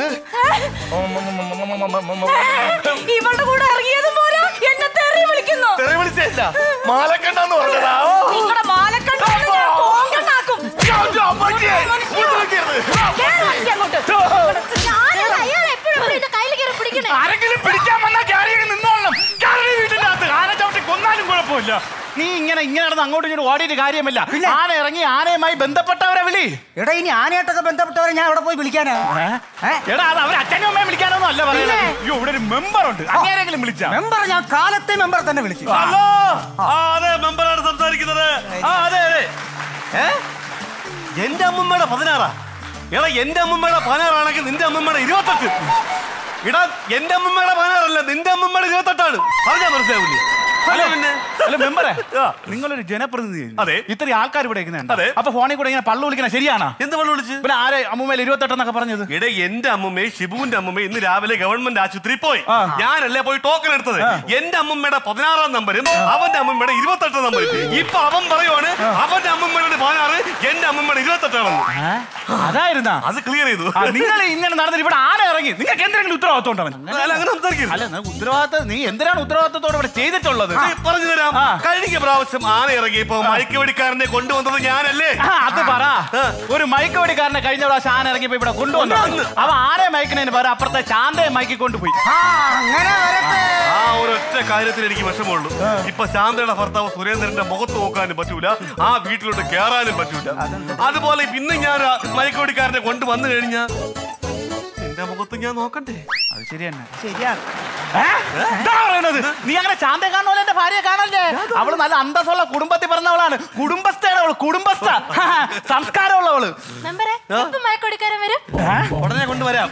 ഇവളുടെ കൂടെ ഇറങ്ങിയത് പോലെ എന്നെ തെറി വിളിക്കുന്നു തെറി വിളിച്ചല്ല മാലക്കണ്ടെന്ന് പറഞ്ഞതാ ഓ. നിങ്ങളുടെ മാലക്കണ്ടോന്ന് ഞാൻ കോങ്കണ്ണാക്കും. ചാച്ചോ, അമ്മച്ചിയെ, ഇങ്ങോട്ട് വിളിക്കരുത്. കേറ് മനുഷ്യ അങ്ങോട്ട്. ഞാനല്ല, അയാളെ എപ്പോഴും എപ്പോഴും എന്റെ കയ്യിൽ കയറി പിടിക്കണേ ആരെങ്കിലും പിടിക്കാൻ വന്നാൽ ക്യാരി നിന്നോളണം ക്യാരി വീട്ടിന്റെ അകത്ത് ആന ചവിട്ടി കൊന്നാലും കുഴപ്പമില്ല നീ ഇങ്ങനെ ഇങ്ങനെ നടന്ന് അങ്ങോട്ടും ഇങ്ങോട്ടും ഓടിയിട്ട് കാര്യമില്ല ആന ഇറങ്ങി ആനയുമായി ബന്ധപ്പെട്ടവരെ വിളി എടാ ഇനി ആനയായിട്ടൊക്കെ ബന്ധപ്പെട്ടവരെ ഞാൻ എവിടെ പോയി വിളിക്കാനാ ഏ? എടാ അത് അവർ അച്ഛനും അമ്മയും വിളിക്കാനൊന്നും അല്ല പറയുന്നത് അയ്യോ ഇവിടെ ഒരു മെമ്പർ ഉണ്ട് അങ്ങനെയെങ്കിലും വിളിച്ചാ മെമ്പർ ഞാൻ കാലത്തെ മെമ്പർ തന്നെ വിളിച്ചു ഹലോ ആ അതെ മെമ്പറാണ് സംസാരിക്കുന്നത് ആ അതെ അതെ ഏ എന്റെ അമ്മമ്മയുടെ പതിനാറാ എടാ എന്റെ അമ്മമ്മയുടെ പതിനാറാണെങ്കിൽ നിന്റെ അമ്മമ്മയുടെ ഇരുപത്തെട്ട് ഇടാ എന്റെ അമ്മമ്മയുടെ പതിനാറല്ല നിന്റെ അമ്മമ്മയുടെ ഇരുപത്തെട്ടാണ് പറഞ്ഞാ മനസ്സിലാവില്ലേ അല്ല പിന്നെ അല്ല മെമ്പറെ നിങ്ങളൊരു ജനപ്രതിനിധി അതെ. ഇത്രയും ആൾക്കാർ ഇവിടെ ഇരിക്കുന്നുണ്ട് അതെ. അപ്പൊ ഫോണിൽ കൂടെ ഇങ്ങനെ പള്ളു വിളിക്കണ ശരിയാണോ എന്ത് പറഞ്ഞു വിളിച്ച് പിന്നെ ആരെ അമ്മൂമ്മയിൽ ഇരുപത്തെട്ടെന്നൊക്കെ പറഞ്ഞത് ഇടെ എന്റെ അമ്മമ്മയും ഷിബുവിന്റെ അമ്മമ്മയും ഇന്ന് രാവിലെ ഗവൺമെന്റ് ആശുപത്രിയിൽ പോയി ആ. ഞാനല്ലേ പോയി ടോക്കൺ എടുത്തത് എന്റെ അമ്മമ്മയുടെ പതിനാറാം നമ്പരും അവന്റെ അമ്മമ്മയുടെ ഇരുപത്തെട്ടാം നമ്പരും ഇപ്പൊ അവൻ പറയുവാണ് അവന്റെ അമ്മമ്മയുടെ പതിനാറ് എന്റെ അമ്മമ്മയുടെ ഇരുപത്തെട്ടാണെന്ന് അതായിരുന്നാ അത് ക്ലിയർ ചെയ്തു നിങ്ങൾ ഇങ്ങനെ നടന്നിട്ട് ഇവിടെ ആന ഇറങ്ങി നിങ്ങൾക്ക് എന്തെങ്കിലും ഉത്തരവാദിത്വം ഉണ്ടോ അവന്? അല്ല അങ്ങനെ സംസാരിക്കരുത് അല്ല നിനക്ക് ഉത്തരവാദിത്തം നീ എന്തിനാണ് ഉത്തരവാദിത്തത്തോടെ ഇവിടെ ചെയ്തിട്ടുള്ളത് ഏയ്, പറഞ്ഞു തരാം ആ. കഴിഞ്ഞ പ്രാവശ്യം ആന ഇറങ്ങിയപ്പോ മയക്കുവെടിക്കാരനെ കൊണ്ടുവന്നത് ഞാനല്ലേ ആ, അത് പറ ഒരു മയക്ക് വെടിക്കാരനെ കഴിഞ്ഞ പ്രാവശ്യം ആന ഇറങ്ങിയപ്പോ ഇവിടെ കൊണ്ടുവന്നു അവ ആനയെ മയക്കുന്നതിന് പകരം അപ്പുറത്തെ ചാന്തയെ മയക്കി കൊണ്ടുപോയി ആ അങ്ങനെ വരട്ടെ ആ ഒരൊറ്റ കാര്യത്തിൽ എനിക്ക് വിഷമമുള്ളൂ ഇപ്പൊ ശാന്തയുടെ ഭർത്താവ് സുരേന്ദ്രന്റെ മുഖത്ത് നോക്കാനും പറ്റൂല ആ വീട്ടിലോട്ട് കേറാനും പറ്റൂല അതുപോലെ ഇന്ന് ഞാൻ ആ മയക്കുവെടിക്കാരനെ കൊണ്ടുവന്നു കഴിഞ്ഞാ എന്റെ മുഖത്ത് ഞാൻ നോക്കണ്ടേ അത് ശരി തന്നെ ശരിയാണ് എന്താ പറയണത് നീ അങ്ങനെ ശാന്തയെ കാണുമല്ലോ എന്റെ ഭാര്യയെ കാണല്ലേ അവള് നല്ല അന്തസ്സുള്ള കുടുംബത്തിൽ പറഞ്ഞവളാണ് കുടുംബസ്ഥയാണ് അവള് കുടുംബസ്ഥ സംസ്കാരമുള്ളവള് മെമ്പറെ എപ്പം മയക്കൊടുക്കാരൻ വരും ഉടനെ കൊണ്ടുവരാം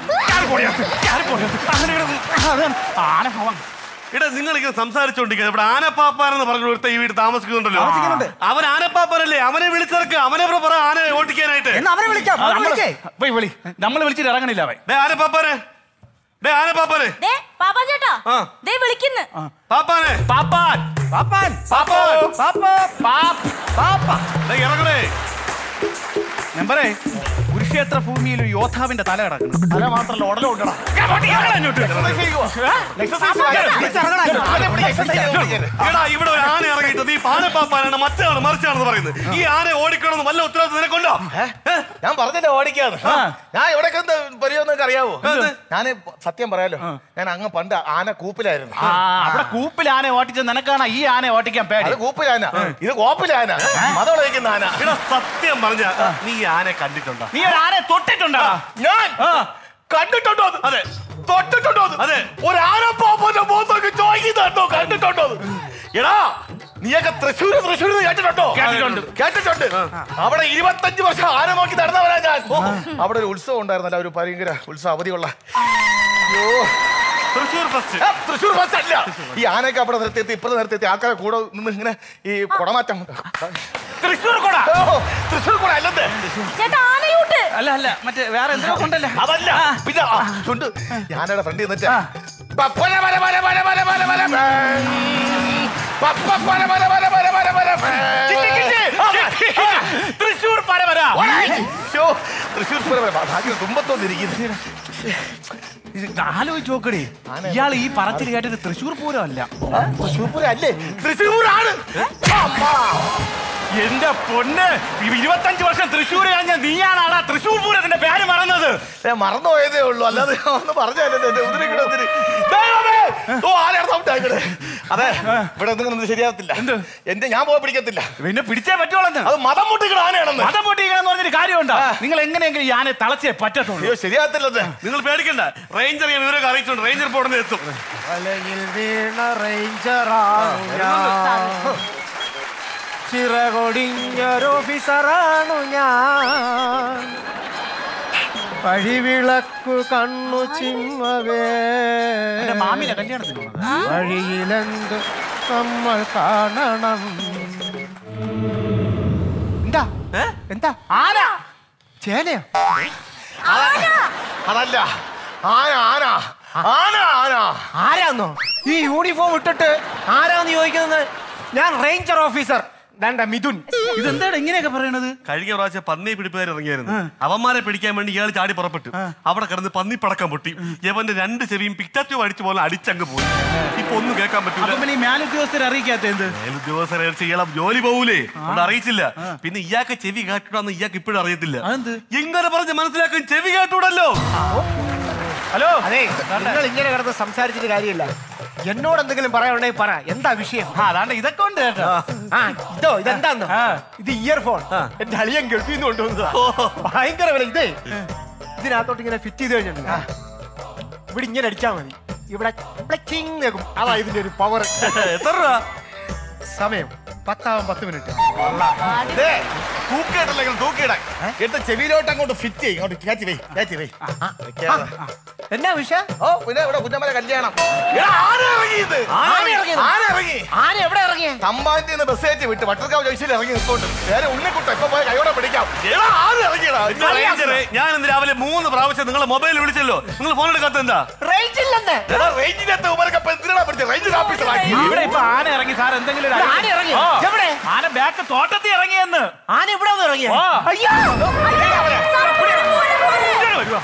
അങ്ങനെ ഇങ്ങനെ അതാണ് ആന ഭവൻ ഇടാ നിങ്ങൾ ഇങ്ങനെ സംസാരിച്ചോണ്ടിരിക്കുക ഇവിടെ ആനപ്പാപ്പാനെന്ന് പറഞ്ഞ ഒരുത്ത ഈ വീട് താമസിക്കുന്നുണ്ടല്ലോ താമസിക്കുന്നുണ്ട്. അവൻ ആനപ്പാപ്പനല്ലേ അവനെ വിളിച്ചിറക്ക് അവനെ ഇവിടെ പറ ആന ഓട്ടിക്കാനായിട്ട് എന്നാ അവരെ വിളിക്കാം അവരെ വിളിക്കേ പോയി വിളി നമ്മൾ വിളിച്ചിട്ട് ഇറങ്ങണില്ല അവൻ ഡേ ആനപ്പാപ്പാനെ ഡേ ആനപ്പാപ്പാനെ ദേ പാപ്പാ ചേട്ടാ ആ. ദേ വിളിക്കുന്നു പാപ്പാനെ പാപ്പാൻ പാപ്പാൻ പാപ്പാൻ പാപ്പാ പാപ്പ് പാപ്പ ദേ ഇറങ്ങണേ മെമ്പറേ കുരുക്ഷേത്ര ഭൂമിയിൽ ഒരു യോദ്ധാവിന്റെ തല കിടക്കുന്നു തല മാത്രമല്ല ഉടലും ഉണ്ടടാ എടാ ഇവിടെ ഒരു ആന ഇറങ്ങിയിട്ട് ഈ പാനപ്പാപ്പാനാണ് മറ്റാണ് മറിച്ചാണെന്ന് പറയുന്നത് ഈ ആന ഓടിക്കണമെന്ന് വല്ല ഉത്തരവാദിത്വം നിനക്കൊണ്ടോ ഞാൻ പറഞ്ഞില്ല ഓടിക്കാന്ന് ഞാൻ എവിടെ പരിചയം അറിയാവോ എന്ത്? ഞാൻ സത്യം പറയാലോ ഞാൻ അങ്ങ് പണ്ട് ആന കൂപ്പിലായിരുന്നു ആ അവിടെ കൂപ്പിൽ ആന ഓട്ടിച്ച നിനക്കാണ് ഈ ആന ഓട്ടിക്കാൻ പേടി അത് കൂപ്പിലാന ഇത് കോപ്പിലാന മതം വയ്ക്കുന്ന ആന എടാ സത്യം പറഞ്ഞ നീ ഈ ആനെ കണ്ടിട്ടുണ്ടോ നീ ഒരു ആനയെ തൊട്ടിട്ടുണ്ടോ ഞാൻ ആ. കണ്ടിട്ടുണ്ടോ അത്? അതെ തൊട്ടിട്ടുണ്ടോ അത്? അതെ. ഒരു ആനപ്പാപ്പന്റെ മുഖത്തൊക്കെ ചോദിക്കുന്നുണ്ടോ കണ്ടിട്ടുണ്ടോ അത്? എടാ നീയൊക്കെ തൃശ്ശൂര് തൃശ്ശൂര് എന്ന് കേട്ടിട്ടുണ്ടോ കേട്ടിട്ടുണ്ട്. കേട്ടിട്ടുണ്ട് അവിടെ ഇരുപത്തഞ്ച് വർഷം ആന നോക്കി നടന്നവരാ ഞാൻ അവിടെ ഒരു ഉത്സവം ഉണ്ടായിരുന്നല്ലോ ഒരു ഭയങ്കര ഉത്സവ അവധിയുള്ള അയ്യോ തൃശ്ശൂർ ഫസ്റ്റ് ആ, തൃശ്ശൂർ ബസ് അല്ല ഈ ആനയൊക്കെ അവിടെ നിർത്തിയെത്തി ഇപ്പുറത്ത് നിർത്തിയെത്തി ആൾക്കാരെ കൂടെ നിന്ന് ഇങ്ങനെ ഈ കുടമാറ്റം തൃശ്ശൂർ കൂടാ ഓ, തൃശ്ശൂർ കൂടെ അല്ലെന്ന് ചേട്ടാ ആനയൂട്ട് അല്ല അല്ല മറ്റേ വേറെ എന്തോ കൊണ്ടല്ലേ അതല്ല പിന്നെ ആ, ചുണ്ട് ഞാനവിടെ ഫ്രണ്ട് നിന്നിട്ട് പപ്പന പല പല പല പല പല പല പല. പപ്പ പല പല പല പല പല പല പല. തൃശ്ശൂർ പരവര ഓടായ്. ശ്ശോ, തൃശ്ശൂർ പൂരം വരെ. ഭാഗ്യം തുമ്പത്തൊന്നിരിക്കുന്നു ആലോചിച്ച് നോക്കടി ഇയാൾ ഈ പറച്ചിൽ കേട്ടിട്ട് തൃശ്ശൂർ പൂരം അല്ല തൃശ്ശൂർ പൂരം അല്ലേ തൃശ്ശൂരാണ് അമ്മ. എന്റെ പൊന്ന് ഈ ഇരുപത്തഞ്ച് വർഷം തൃശ്ശൂർ കഴിഞ്ഞ നീയാണാടാ തൃശ്ശൂർ പൂരത്തിന്റെ പേര് മറന്നത് ഞാൻ മറന്നുപോയതേ ഉള്ളൂ അല്ലാതെ ഞാൻ ഒന്ന് പറഞ്ഞല്ലേ ഒത്തിരി ഒത്തിരി ദൈവമേ! ഓ ആരെയാണ് സൗണ്ട് ആയിക്കോട്ടെ അതെ ഇവിടെ ഒന്നും ശരിയാകത്തില്ല എന്റെ ഞാൻ പോയി പിടിക്കത്തില്ല പിന്നെ പിടിച്ചേ പറ്റുള്ളൂ അത് മതം മുട്ടിക്കണ ആനയാണെന്ന് മതം പൊട്ടിക്കണമെന്ന് പറഞ്ഞൊരു കാര്യമുണ്ടോ നിങ്ങൾ എങ്ങനെയെങ്കിലും ഈ ആനെ തളച്ചേ പറ്റത്തുള്ളൂ അയ്യോ ശരിയാകത്തില്ലത് നിങ്ങൾ പേടിക്കണ്ട റേഞ്ചർ ഞാൻ വിവരം അറിയിച്ചുണ്ട് റേഞ്ചർ ഇപ്പോൾ ഉടനെ എത്തും വലയിൽ വീണ റേഞ്ചറാണു ഞാൻ ചിറകൊടിഞ്ഞൊരു ഓഫീസറാണു ഞാൻ വഴിവിളക്കു കണ്ണു ചിമ്മവേ മാമിനെ കല്യാണത്തിന് വഴിയിലെന്ത് നമ്മൾ കാണണം എന്താ എന്താ ആന ചേനയോ അതല്ല ആന ആന ആന ആന ആരാന്നോ ഈ യൂണിഫോം ഇട്ടിട്ട് ആരാന്ന് ചോദിക്കുന്നത് ഞാൻ റേഞ്ചർ ഓഫീസർ ദാണ്ട മിഥുൻ ഇതെന്താണ് ഇങ്ങനെയൊക്കെ പറയണത് കഴിഞ്ഞ പ്രാവശ്യം പന്നി പിടിപ്പുകാർ ഇറങ്ങിയായിരുന്നു അവന്മാരെ പിടിക്കാൻ വേണ്ടി ഇയാൾ ചാടി പുറപ്പെട്ടു അവിടെ കിടന്ന് പന്നി പടക്കം പൊട്ടി യവന്റെ രണ്ട് ചെവിയും പിക്ചാറ്റു അടിച്ചു പോലെ അടിച്ചങ്ങ് പോയി ഇപ്പൊ ഒന്നും കേൾക്കാൻ അപ്പൊ പറ്റൂല പിന്നെ ഈ മേലുദ്യോഗസ്ഥരെ അറിയിക്കാത്ത എന്ത് ഉദ്യോഗസ്ഥരെ ഇയാളെ ജോലി പോകൂലേ അതുകൊണ്ട് അറിയിച്ചില്ല പിന്നെ ഇയാൾക്ക് ചെവി കേട്ടുടാന്ന് ഇയാൾക്ക് ഇപ്പോഴും അറിയത്തില്ല അതെന്ത്? എങ്ങനെ പറഞ്ഞ് മനസ്സിലാക്കും ചെവി കേട്ടൂടല്ലോ ഹലോ അതെ നിങ്ങൾ ഇങ്ങനെ കിടന്ന് സംസാരിച്ചിട്ട് കാര്യമില്ല എന്നോട് എന്തെങ്കിലും പറയാനുണ്ടെങ്കിൽ പറ എന്താ വിഷയം ആ അതാണ്ട് ഇതൊക്കെ ഉണ്ട് കേട്ടോ ആ ഇതോ ഇതെന്താന്നോ ആ. ഇത് ഇയർഫോൺ എന്റെ അളിയൻ ഗൾഫിൽ നിന്ന് കൊണ്ടുവന്നതാ ഭയങ്കര വില ഇതേ ഇതിനകത്തോട്ട് ഇങ്ങനെ ഫിറ്റ് ചെയ്ത് കഴിഞ്ഞിട്ടുണ്ട് ഇവിടെ ഇങ്ങനെ അടിച്ചാൽ മതി ഇവിടെ പ്ലക്കിങ് കേൾക്കും അതാ ഇതിന്റെ ഒരു പവർ എത്ര രൂപ സമയം പത്താവും പത്ത് മിനിറ്റ് ദേ, തൂക്കിയിട്ടല്ലേ ഇങ്ങനെ തൂക്കിയിടാൻ എടുത്ത് ചെവിയിലോട്ട് അങ്ങോട്ട് ഫിറ്റ് ചെയ്യും അങ്ങോട്ട് കയറ്റി വൈ കയറ്റി വൈ വെക്കാതെ. എന്നാ വിഷയം ഓ പിന്നെ ഇവിടെ കുഞ്ഞമ്മയുടെ കല്യാണം എടാ, ആന ഇറങ്ങിയത് ആന ഇറങ്ങിയത്? ആന ഇറങ്ങി ആന എവിടെ ഇറങ്ങിയ തമ്പാന്റെ നിന്ന് ബസ് കയറ്റി വിട്ട് വട്ടർക്കാവ് ജംഗ്ഷനിൽ ഇറങ്ങി നിൽക്കൊണ്ട് വേറെ ഉണ്ണിക്കുട്ട ഇപ്പൊ പോയി കൈയോടെ പിടിക്കാം എടാ ആന ഇറങ്ങിയടാ എന്റെ റേഞ്ചറെ ഞാൻ ഇന്ന് രാവിലെ മൂന്ന് പ്രാവശ്യം നിങ്ങളെ മൊബൈൽ വിളിച്ചല്ലോ നിങ്ങൾ ഫോൺ എടുക്കാത്ത എന്താ റേഞ്ച് ഇല്ലെന്ന് എടാ റേഞ്ചിനകത്ത് ഉമരൊക്കെ എന്തിനാ പിടിച്ചത് റേഞ്ച് ഓഫീസറാക്കി ഇവിടെ ഇപ്പൊ ആന ഇറങ്ങി സാർ എന്തെങ്കിലും ഒരു ആന ഇറങ്ങി? ആ. എവിടെ? ആന ബാക്ക് തോട്ടത്തിൽ ഇറങ്ങിയെന്ന് ആന ഇവിടെ വന്ന് ഇറങ്ങിയ ആ. അയ്യോ ഇങ്ങോട്ട് വരുവാ.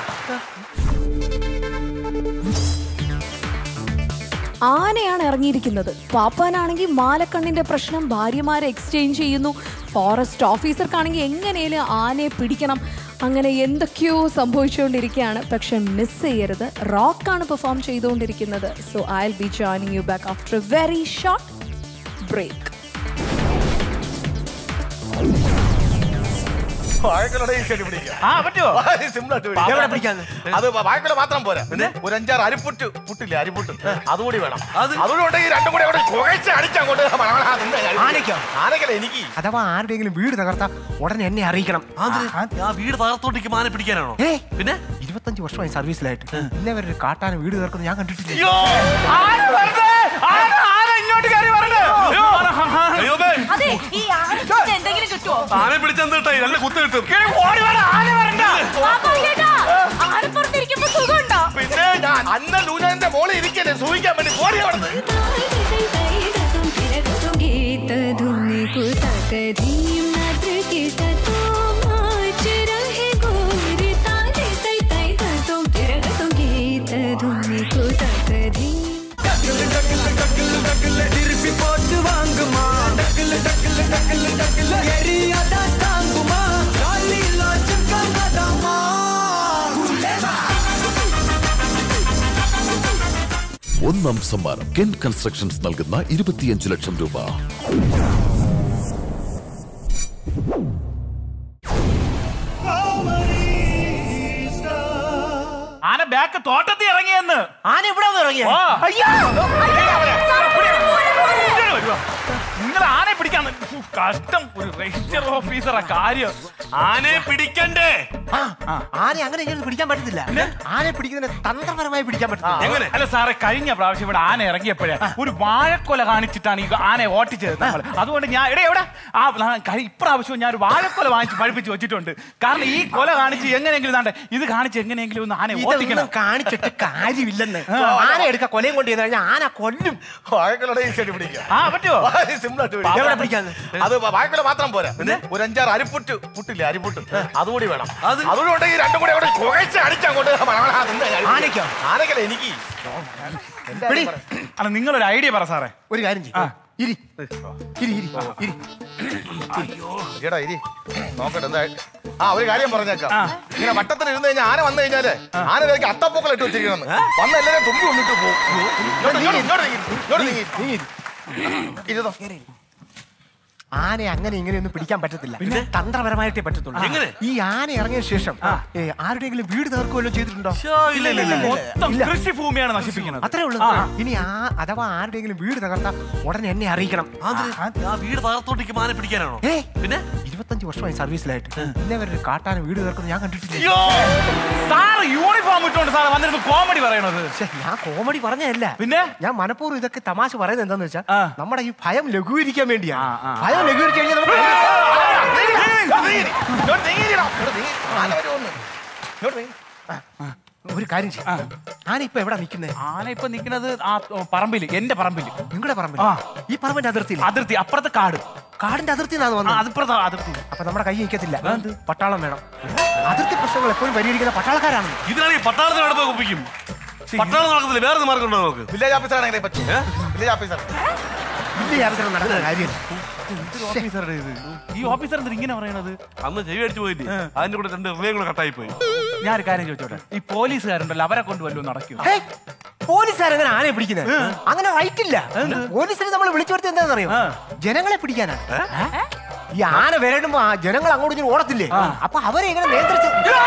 ആനയാണ് ഇറങ്ങിയിരിക്കുന്നത് പാപ്പാനാണെങ്കിൽ മാലക്കണ്ണിന്റെ പ്രശ്നം ഭാര്യമാരെ എക്സ്ചേഞ്ച് ചെയ്യുന്നു ഫോറസ്റ്റ് ഓഫീസർക്കാണെങ്കിൽ എങ്ങനെയും ആനയെ പിടിക്കണം അങ്ങനെ എന്തൊക്കെയോ സംഭവിച്ചുകൊണ്ടിരിക്കുകയാണ് പക്ഷെ മിസ് ചെയ്യരുത് റോക്കാണ് പെർഫോം ചെയ്തുകൊണ്ടിരിക്കുന്നത് so I will be joining you back after a very short break വാഴക്കുലയുടെ ഈ ശരി പിടിക്കാം ആ പറ്റുമോ വളരെ simple ആയിട്ട് പിടിക്കാം. എവിടെ പിടിക്കാന്ന്? അത് വാഴക്കുല മാത്രം പോരാ ഒരു അഞ്ചാറ് അരിപ്പുറ്റ് പുട്ടില്ലേ അരിപ്പുട്ട് അതുകൂടി വേണം അതുകൂടി ഉണ്ടെങ്കിൽ രണ്ടും കൂടി അവിടെ കുഴച്ച് അടിച്ചങ്ങോട്ട് ആനയ്ക്കോ? ആനക്കല്ല എനിക്ക് അഥവാ ആരുടെയെങ്കിലും വീട് തകർത്താ ഉടനെ എന്നെ അറിയിക്കണം ആ വീട് തകർത്തോട്ടേക്ക് മാനെ പിടിക്കാനാണോ ഏ പിന്നെ ഇരുപത്തഞ്ച് വർഷമായി സർവീസിലായിട്ട് ഇന്നവരെ ഒരു കാട്ടാന വീട് തകർക്കുന്നത് ഞാൻ കണ്ടിട്ടില്ല ആന വരട്ടെ! ആന, ആന ഇങ്ങോട്ട് കയറി വരട്ടെ! അയ്യോ, ആന, ആ, ആ. അയ്യോ ബേ അതെ ഈ ആനപ്പിടിച്ച് എന്തെങ്കിലും കിട്ടുമോ ആനെ പിടിച്ചെന്തിട്ടായി നല്ല കുത്ത് കിട്ടും കിഴി ഓടി വേണം ആന വരണ്ട പാപ്പാ ചേട്ടാ ആനപ്പുറത്തിരിക്കുമ്പോ സുഖമുണ്ടോ പിന്നെ ഞാൻ അന്ന ലൂനന്റെ മോളിൽ ഇരിക്കല്ലേ സൂഹിക്കാൻ വേണ്ടി പോടി അവിടുന്ന് ഒന്നാം സമ്മാനം കെൻ കൺസ്ട്രക്ഷൻസ് നൽകുന്ന ഇരുപത്തിയഞ്ച് ലക്ഷം രൂപ ആന ബാക്ക് തോട്ടത്തിൽ ഇറങ്ങിയെന്ന് ആന ഇവിടെ വന്ന് ഇറങ്ങിയ ആ. അയ്യോ ഇങ്ങോട്ട് വരുവാ. നിങ്ങൾ ആനയെ പിടിക്കാൻ ഉഫ്, കഷ്ടം ഒരു രജിസ്റ്റർ ഓഫീസറാ കാര്യം ആനയെ പിടിക്കണ്ടേ ആന അങ്ങനെ ഇങ്ങനെ പിടിക്കാൻ പറ്റത്തില്ല ആനയെ പിടിക്കുന്നതിന് തന്ത്രപരമായി പിടിക്കാൻ പറ്റത്തില്ല എങ്ങനെ അല്ല സാറേ കഴിഞ്ഞ പ്രാവശ്യം ഇവിടെ ആന ഇറങ്ങിയപ്പോഴേ ഒരു വാഴക്കൊല കാണിച്ചിട്ടാണ് ഈ ആനയെ ഓട്ടിച്ചത് നമ്മൾ അതുകൊണ്ട് ഞാൻ എടേ എവിടെ ആ ആ, കഴി- ഇപ്രാവശ്യവും ഞാൻ ഒരു വാഴക്കൊല വാങ്ങിച്ച് പഴിപ്പിച്ച് വെച്ചിട്ടുണ്ട് കാരണം ഈ കൊല കാണിച്ച് എങ്ങനെയെങ്കിലും താണ്ടെ ഇത് കാണിച്ച് എങ്ങനെയെങ്കിലും ഒന്ന് ആനയെ ഇതൊന്നും ഓട്ടിക്കണം കാണിച്ചിട്ട് കാര്യമില്ലെന്ന് ആന എടുക്ക കൊലയും കൊണ്ട് ചെന്ന് കഴിഞ്ഞാൽ ആന കൊല്ലും വാഴക്കുലയുടെ ഈ ശരി പിടിക്കാം ആ പറ്റുമോ വളരെ simple ആയിട്ട് പിടിക്കാം. എവിടെ പിടിക്കാന്ന്? അത് വാഴക്കുല മാത്രം പോരാ ഒരു അഞ്ചാറ് അരിപ്പുറ്റ് പുട്ടില്ലേ അരിപ്പുട്ട് അതുകൂടി വേണം അതുകൂടി ഉണ്ടെങ്കിൽ രണ്ടും കൂടി അവിടെ കുഴച്ച് അടിച്ചങ്ങോട്ട് ആനയ്ക്കോ? ആനക്കല്ല എനിക്ക് പിടി അല്ല നിങ്ങളൊരു ഐഡിയ പറ സാറേ ഒരു കാര്യം ചെയ്യും ഇരി ഇരി ഇരി ഇരി എടാ ഇരി നോക്കട്ടെ എന്താ ആ ഒരു കാര്യം പറഞ്ഞേക്കാം ഇങ്ങനെ വട്ടത്തിൽ ഇരുന്ന് കഴിഞ്ഞാൽ ആന വന്നു കഴിഞ്ഞാല് ആന വിചാരിക്കും അത്തപ്പൂക്കൾ ഇട്ട് വെച്ചിരിക്കണം വന്ന എല്ലാവരും തുമ്പി കൊണ്ടിട്ട് പോകും ഇങ്ങോട്ട് ഇങ്ങോട്ട് ഇങ്ങോട്ട് നീങ്ങി, ഇങ്ങോട്ട് നീങ്ങി. ഇരുന്നോ ആനയെ അങ്ങനെ ഇങ്ങനെയൊന്നും പിടിക്കാൻ പറ്റത്തില്ല പിന്നെ തന്ത്രപരമായിട്ടേ പറ്റത്തുള്ളൂ എങ്ങനെ? ഈ ആന ഇറങ്ങിയ ശേഷം ഏ, ആരുടെയെങ്കിലും വീട് തകർക്കുകയല്ലോ ചെയ്തിട്ടുണ്ടോ ഇല്ല, ഇല്ല, ഇല്ല. മൊത്തം ഇല്ല. കൃഷിഭൂമിയാണ് നശിപ്പിക്കുന്നത് അത്രേ ഉള്ളൂ ആ. ഇനി ആ അഥവാ ആരുടെയെങ്കിലും വീട് തകർത്താ ഉടനെ എന്നെ അറിയിക്കണം ആ വീട് തകർത്തോട്ടേക്ക് മാനെ പിടിക്കാനാണോ ഏ പിന്നെ ഇരുപത്തഞ്ച് വർഷമായി സർവീസിലായിട്ട് ഇന്നേ വരെ ഒരു കാട്ടാന വീട് തകർക്കുന്നത് ഞാൻ കണ്ടിട്ടില്ല അയ്യോ സാറ് യൂണിഫോം ഇട്ടോണ്ട് സാറ് വന്നിരുന്ന് കോമഡി പറയണത് ശ്ശെ, ഞാൻ കോമഡി പറഞ്ഞതല്ല പിന്നെ ഞാൻ മനഃപൂർവ്വം ഇതൊക്കെ തമാശ പറയുന്നത് എന്താന്ന് വെച്ചാൽ ആ. നമ്മുടെ ഈ ഭയം ലഘൂകരിക്കാൻ വേണ്ടിയാണ് ആ, ആ. ഭയം ലഘൂകരിച്ചു കഴിഞ്ഞാൽ നമുക്ക് ഇങ്ങോട്ട് നീങ്ങിരിടാ. ഇങ്ങോട്ട് നീങ്ങി. ആന വരുമോന്ന്. ഇങ്ങോട്ട് നീങ്ങി. ഒരു കാര്യം ചെയ്യും ആന ഇപ്പൊ എവിടെ നിൽക്കുന്നത് ആന ഇപ്പൊ നിക്കുന്നത് ആ ഓ, പറമ്പില് എന്റെ പറമ്പില് നിങ്ങളുടെ പറമ്പിൽ ആ. ഈ പറമ്പിന്റെ അതിർത്തിയിൽ അതിർത്തി അപ്പുറത്തെ കാട് കാടിന്റെ അതിർത്തി നിന്നാണ് ആ, വന്നത് അതിപ്പുറത്തെ അതിർത്തി അപ്പൊ നമ്മുടെ കൈ നിൽക്കത്തില്ല പട്ടാളം വേണം അതിർത്തി പ്രശ്നങ്ങൾ എപ്പോഴും പരിഹരിക്കുന്ന പട്ടാളക്കാരാണ് ഇതിനാണെങ്കിൽ പട്ടാളത്തിന് അവിടെ പോയി ഒപ്പിക്കും പട്ടാളം നടക്കത്തില്ല വേറെ മാർഗം ഉണ്ടോ നമുക്ക് വില്ലേജ് ഓഫീസറാണ് എങ്ങനെ പറ്റും വില്ലേജ് ഓഫീസർ വലിയ അവസരം നടക്കുന്ന കാര്യം ഓഫീസറുടെ ഇത് ഈ ഓഫീസർ എന്തിനാ ഇങ്ങനെ പറയണത് അന്ന് ചെവി അടിച്ചു പോയില്ലേ അതിന്റെ കൂടെ രണ്ട് ഹൃദയം കൂടെ കട്ടായി പോയി ഞാൻ ഒരു കാര്യം ചോദിച്ചോട്ടെ ഈ പോലീസുകാരുണ്ടല്ലോ അവരെ കൊണ്ട് വല്ലതും നടക്കും പോലീസുകാരെങ്ങനെ ആനയെ പിടിക്കുന്നത് അങ്ങനെ റൈറ്റ് ഇല്ല പോലീസിനെ നമ്മൾ വിളിച്ചു വരുത്തി എന്താണെന്നറിയോ ജനങ്ങളെ പിടിക്കാനാണ് ഈ ആന വരടുമ്പോ ആ ജനങ്ങൾ അങ്ങോട്ട് ഇങ്ങോട്ട് ഓടത്തില്ലേ അപ്പൊ അവരെ എങ്ങനെ നിയന്ത്രിച്ച്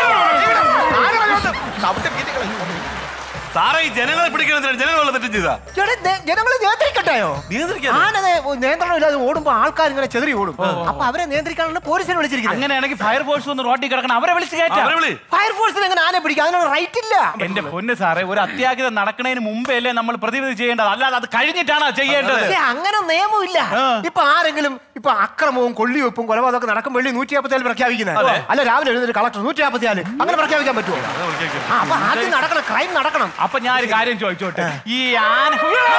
ആന വരുമോന്ന്. ചവിട്ടി കീറ്റി കളയും. സാറേ ഈ ജനങ്ങളെ പിടിക്കണത്തിനാണ് ജനങ്ങളെ തെറ്റും ചെയ്താ ചേട്ടാ, നേ- ജനങ്ങളെ നിയന്ത്രിക്കട്ടായോ നിയന്ത്രിക്കാൻ ആന ദേ നിയന്ത്രണം ഇല്ലാതെ ഓടുമ്പോ ആൾക്കാർ ഇങ്ങനെ ചെതറി ഓടും അപ്പൊ അവരെ നിയന്ത്രിക്കാനാണ് പോലീസിനെ വിളിച്ചിരിക്കുന്നത് അങ്ങനെയാണെങ്കിൽ ഫയർഫോഴ്സ് ഒന്ന് റോഡിൽ കിടക്കണം അവരെ വിളിച്ച് കയറ്റാം അവരെ വിളി ഫയർഫോഴ്സിന് എങ്ങനെ ആന പിടിക്കാം അതിനുള്ള റൈറ്റ് ഇല്ല എന്റെ പൊന്ന് സാറേ ഒരു അത്യാഹിതം നടക്കുന്നതിന് മുമ്പേ അല്ലേ നമ്മൾ പ്രതിവിധി ചെയ്യേണ്ടത് അല്ലാതെ അത് കഴിഞ്ഞിട്ടാണ് ചെയ്യേണ്ടത് പക്ഷേ അങ്ങനെ നിയമമില്ല ആ. ഇപ്പൊ ആരെങ്കിലും ഇപ്പൊ അക്രമവും കൊള്ളിവെപ്പും കൊലപാതകമൊക്കെ നടക്കുമ്പോൾ നൂറ്റി നാൽപ്പത്തി പ്രഖ്യാപിക്കുന്നത് അല്ല രാവിലെ എഴുന്നേറ്റ് കളക്ടർ നൂറ്റി നാൽപ്പത്തി അങ്ങനെ പ്രഖ്യാപിക്കാൻ പറ്റുമോ ആ, അപ്പൊ ആദ്യം നടക്കണം ക്രൈം നടക്കണം അപ്പൊ ഞാൻ ഒരു കാര്യം ചോദിച്ചോട്ടെ ഈ ആന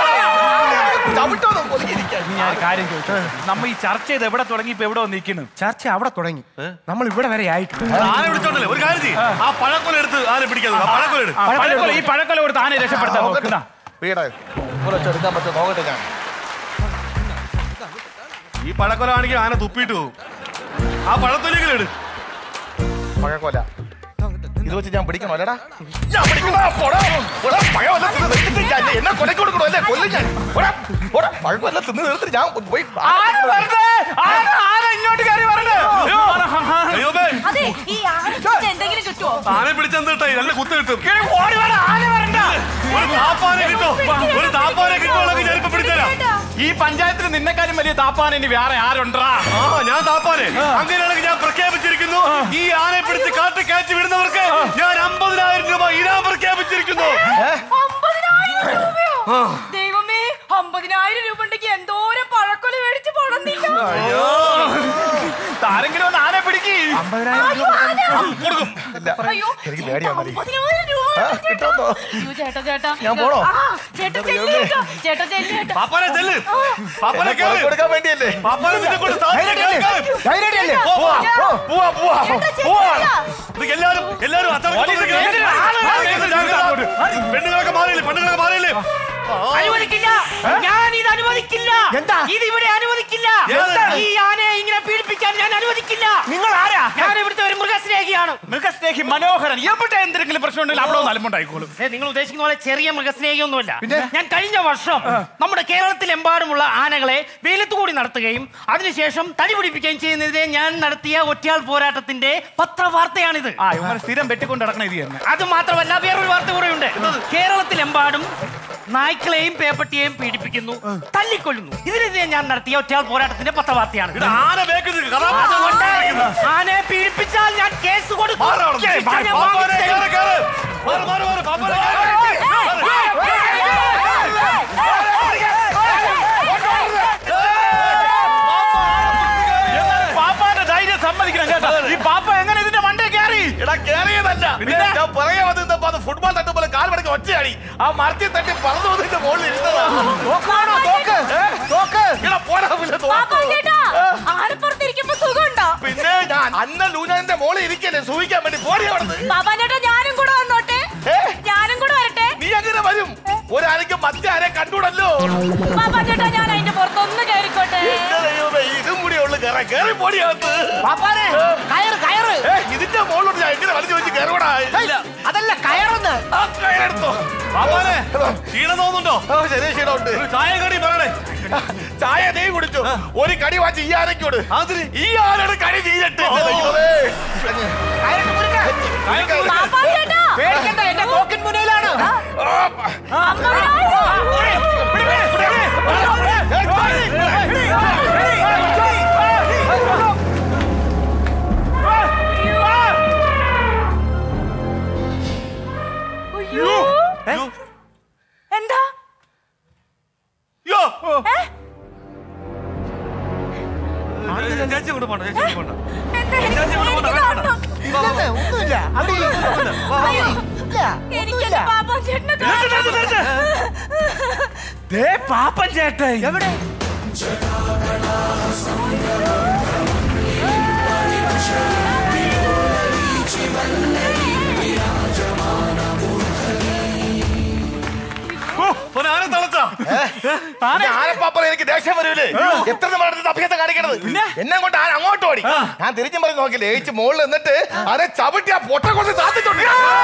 ചവിട്ടോന്ന് ഒതുങ്ങിയിരിക്കാൻ. ഞാൻ ഒരു കാര്യം ചോദിച്ചോട്ടെ നമ്മ ഈ ചർച്ച ചെയ്ത് എവിടെ തുടങ്ങി ഇപ്പൊ എവിടെ നിൽക്കുന്നു ചർച്ച അവിടെ തുടങ്ങി നമ്മൾ ഇവിടെ വരെ ആയിട്ട് ആന പിടിച്ചോണ്ടല്ലേ ഒരു കാര്യം ചെയ്യ്. ആ പഴക്കൊല എടുത്ത് ആന പിടിക്കാൻ നോക്ക്. ആ പഴക്കൊല എടുത്ത് ആ, പഴക്കൊല ഈ പഴക്കൊല കൊടുത്ത് ആനയെ രക്ഷപ്പെടുത്താൻ നോക്കുന്ന വീടാ കുറച്ച് എടുക്കാൻ പറ്റുമോ നോക്കട്ടെ ഞാൻ ഈ പഴക്കൊല ആണെങ്കിൽ ആന തുപ്പിയിട്ട് പോകും ആ പഴത്തൊലിയെങ്കിലും എടു പഴക്കോല ഇത് വെച്ച് ഞാൻ പിടിക്കണോ അല്ലടാ ഞാൻ പിടിക്കണോ പോടാ പോടാ പഴമല്ല തിന്ന് നിർത്തിട്ട് ഞാൻ എന്നെ കൊലക്ക് കൊടുക്കണോ അല്ലേ കൊല്ലും ഞാൻ പോടാ പോടാ പഴമല്ല തിന്ന് നിർത്തിട്ട് ഞാൻ പോയി ആന വരട്ടെ! ആന, ആന ഇങ്ങോട്ട് കയറി വരട്ടെ! അയ്യോ, ആന, ആ, ആ. അയ്യോ ബേ അതെ ഈ ആനപ്പിടിച്ച് എന്തെങ്കിലും കിട്ടുമോ ആന പിടിച്ചെന്ത് കിട്ടാ നല്ല കുത്ത് കിട്ടും കിഴി ഓടി വര, ആന വരണ്ട! ഒരു താപ്പാനെ കിട്ടോ ഒരു താപ്പാനെ കിട്ടുവാണെങ്കിൽ ഞാനിപ്പോ പിടിച്ചതരാം ഈ പഞ്ചായത്തിൽ നിന്നെക്കാളും വലിയ താപ്പാൻ ഇനി വേറെ ആരുണ്ടാ ആ ഞാൻ താപ്പാനെ അങ്ങനെയാണെങ്കിൽ ഞാൻ പ്രഖ്യാപിച്ചിരിക്കുന്നു ഈ ആനയെ പിടിച്ച് കാട്ടി കയറ്റി വിടുന്നവർക്ക് ഞാൻ അമ്പതിനായിരം രൂപ ഇനാം പ്രഖ്യാപിച്ചിരിക്കുന്നു അമ്പതിനായിരം രൂപയോ ദൈവമേ അമ്പതിനായിരം രൂപ ഉണ്ടെങ്കിൽ എന്തോരം പഴക്കൊല മേടിച്ച് പടന്നില്ല ആരെങ്കിലും ഒന്ന് ആനെ പിടിക്ക് കൊടുക്കും അയ്യോ എനിക്ക് പേടിയാ മതി അമ്പതിനായിരം രൂപ ആ, ഉണ്ട് ചേട്ടാ. കിട്ടുമെന്നോ? അയ്യോ ചേട്ടാ ചേട്ടാ ഞാൻ പോണോ? ആ, ചേട്ടാ ചെല്ലു ചേട്ടാ ചേട്ടാ ചെല്ലു ചേട്ടാ പാപ്പാനെ ചെല്ല് പാപ്പാനെ എന്നെ കേറ് കൊലക്ക് കൊടുക്കാൻ വേണ്ടിയല്ലേ പാപ്പാനെ നിന്നെ കൊണ്ട് സാധിക്കില്ല. കേറ്, കേറ്. ധൈര്യമായിട്ടല്ലേ? പോ, പോ. ഓ, പോവാ പോവാ പോവാ ഇത് എല്ലാരും എല്ലാരും അച്ചടക്കത്തോടെ കേറ്. പെണ്ണുങ്ങളൊക്കെ മാറിയില്ലേ പെണ്ണുങ്ങളൊക്കെ മാറിയില്ലേ അനുവദിക്കില്ല ഞാൻ ഇത് അനുവദിക്കില്ല എന്താ? ഇത് ഇവിടെ അനുവദിക്കില്ല എന്താ? ഈ ആനയെ ഇങ്ങനെ പീഡിപ്പിക്കാൻ ഞാൻ അനുവദിക്കില്ല നിങ്ങൾ ആരാ ഞാൻ ഇവിടുത്തെ ഒരു മൃഗസ്നേഹിയാണ് മൃഗസ്നേഹി മനോഹരൻ എവിടെ എന്തെങ്കിലും പ്രശ്നം ഉണ്ടെങ്കിൽ അവിടെ ഒന്ന് അലമ്പുണ്ടായിക്കോളും ഏ, നിങ്ങൾ ഉദ്ദേശിക്കുന്ന പോലെ ചെറിയ മൃഗസ്നേഹിയൊന്നുമല്ല ഞാൻ കഴിഞ്ഞ വർഷം നമ്മുടെ കേരളത്തിലെമ്പാടുമുള്ള ആനകളെ വെയിലത്തുകൂടി നടത്തുകയും അതിനുശേഷം തടി പിടിപ്പിക്കുകയും ചെയ്യുന്നതിനെ ഞാൻ നടത്തിയ ഒറ്റയാൾ പോരാട്ടത്തിന്റെ പത്രവാർത്തയാണിത് ആ ഇവന്മാർ സ്ഥിരം വെട്ടിക്കൊണ്ട് നടക്കണ ഇത് തന്നെ അത് മാത്രമല്ല വേറൊരു വാർത്ത കൂടെയുണ്ട് കേരളത്തിലെമ്പാടും നായ്ക്കളെയും പേപ്പട്ടിയെയും പീഡിപ്പിക്കുന്നു തല്ലിക്കൊല്ലുന്നു ഇതിനെതിരെ ഞാൻ നടത്തിയ ഒറ്റയാൾ പോരാട്ടത്തിന്റെ പത്രവാർത്തയാണ് ഇത് ആന ബേക്കുന്നത് അതുകൊണ്ട് ആനയെ പീഡിപ്പിച്ചാൽ ഞാൻ കേസ് കൊടുക്കും ശിക്ഷ ഞാൻ വാങ്ങിച്ചു തരും. പാപ്പാന്റെ ധൈര്യം സമ്മതിക്കണം കേട്ടോ ഈ പാപ്പ എങ്ങനെ ഇതിന്റെ മണ്ടേ കയറി എടാ കേറിയതല്ല പിന്നെ ഞാൻ പറയാൻ വന്നപ്പോ അത് ഫുട്ബോൾ തട്ടുമ്പോൾ കാൽ മടക്കി ഒറ്റയാടി ആ മരത്തിൽ തട്ടി പറന്നു വന്നിട്ട് മുകളിൽ ഇരുന്നതാ തോക്കാണോ തോക്ക് തോക്ക് എടാ പോടാ പിന്നെ പാപ്പാ തോക്ക്. ചേട്ടാ ആനപ്പുറത്തിരിക്കുമ്പോ സുഖമുണ്ടോ പിന്നെ ഞാൻ അന്ന ലൂനാന്റെ മോളിൽ ഇരിക്കല്ലേ സൂഹിക്കാൻ വേണ്ടി പോടി അവിടുന്ന് പാപ്പാ ചേട്ടാ ഞാനും കൂടെ വന്നോട്ടെ ഏ? ഞാനും കൂടെ വരട്ടെ നീ അങ്ങനെ വരും ഒരാൾക്ക് മറ്റേ ആരെ കണ്ടൂടല്ലോ പാപ്പാ ചേട്ടാ ഞാൻ അതിന്റെ പുറത്തൊന്ന് കയറിക്കോട്ടെ എന്റെ ദൈവമേ, ഇതും കൂടി ഉള്ളു കയറാൻ കേറി പോടിയകത്ത് പാപ്പാനെ കയറ് കയറ് ഏ, ഇതിന്റെ മുകളിലോട്ട് ഞാൻ എങ്ങനെ വലിച്ചു വെച്ച് കയറൂടാ ഹേയ്, അതല്ല കയറെന്ന് ആ കയറെടുത്തോ പാപ്പാനെ ക്ഷീണം തോന്നുന്നുണ്ടോ ഓ ശരി ക്ഷീണമുണ്ട് ഒരു ചായ കടി പറയണേ ചായ നീ കുടിച്ചു ഒരു കടി വാച്ച് ഈ ആരക്കോട് ഈ ആരുടെ കടി തീരട്ടെ എന്റെ ദൈവമേ. കയറിട്ട് മുറുക്ക. പാപ്പാ ചേട്ടാ പേടിക്കണ്ട എന്റെ പോക്കിൻ മുനയിലാണ് അയ്യോ എന്താ യോ ഏ? ചേച്ചി കൊണ്ട് പോണ്ട ചേച്ചി കൊണ്ട് പോണ്ട എന്താ എനിക്ക് ചേച്ചി കൊണ്ട് പോണ്ട എനിക്ക് വേണ്ട, വേണ്ട. കാണണം. വാ, വാ, വാ. ഒന്നുമില്ല അവിടെ ഇരിക്കുന്നു. അയ്യോ. ഇല്ല, എനിക്ക് ഒന്നുമില്ല. എന്റെ പാപ്പാ ചേട്ടനെ കാണണം. ദേ പാപ്പൻ ചേട്ടൻ എവിടെ പോനെ, ആരെ തളച്ചാ പിന്നെ ആനപ്പാപ്പറ എനിക്ക് ദേഷ്യം വരൂലേ എത്ര നമ്മുടെ അഭ്യർത്ഥന കാണിക്കണത് എന്നെ കൊണ്ട് ആന അങ്ങോട്ട് ഓടി ഞാൻ തിരിച്ചും പറഞ്ഞ് നോക്കില്ലേ ഏച്ചി മുകളിൽ നിന്നിട്ട് അതിനെ ചവിട്ടി ആ പൊട്ട കൊണ്ട് താത്തിട്ടുണ്ട്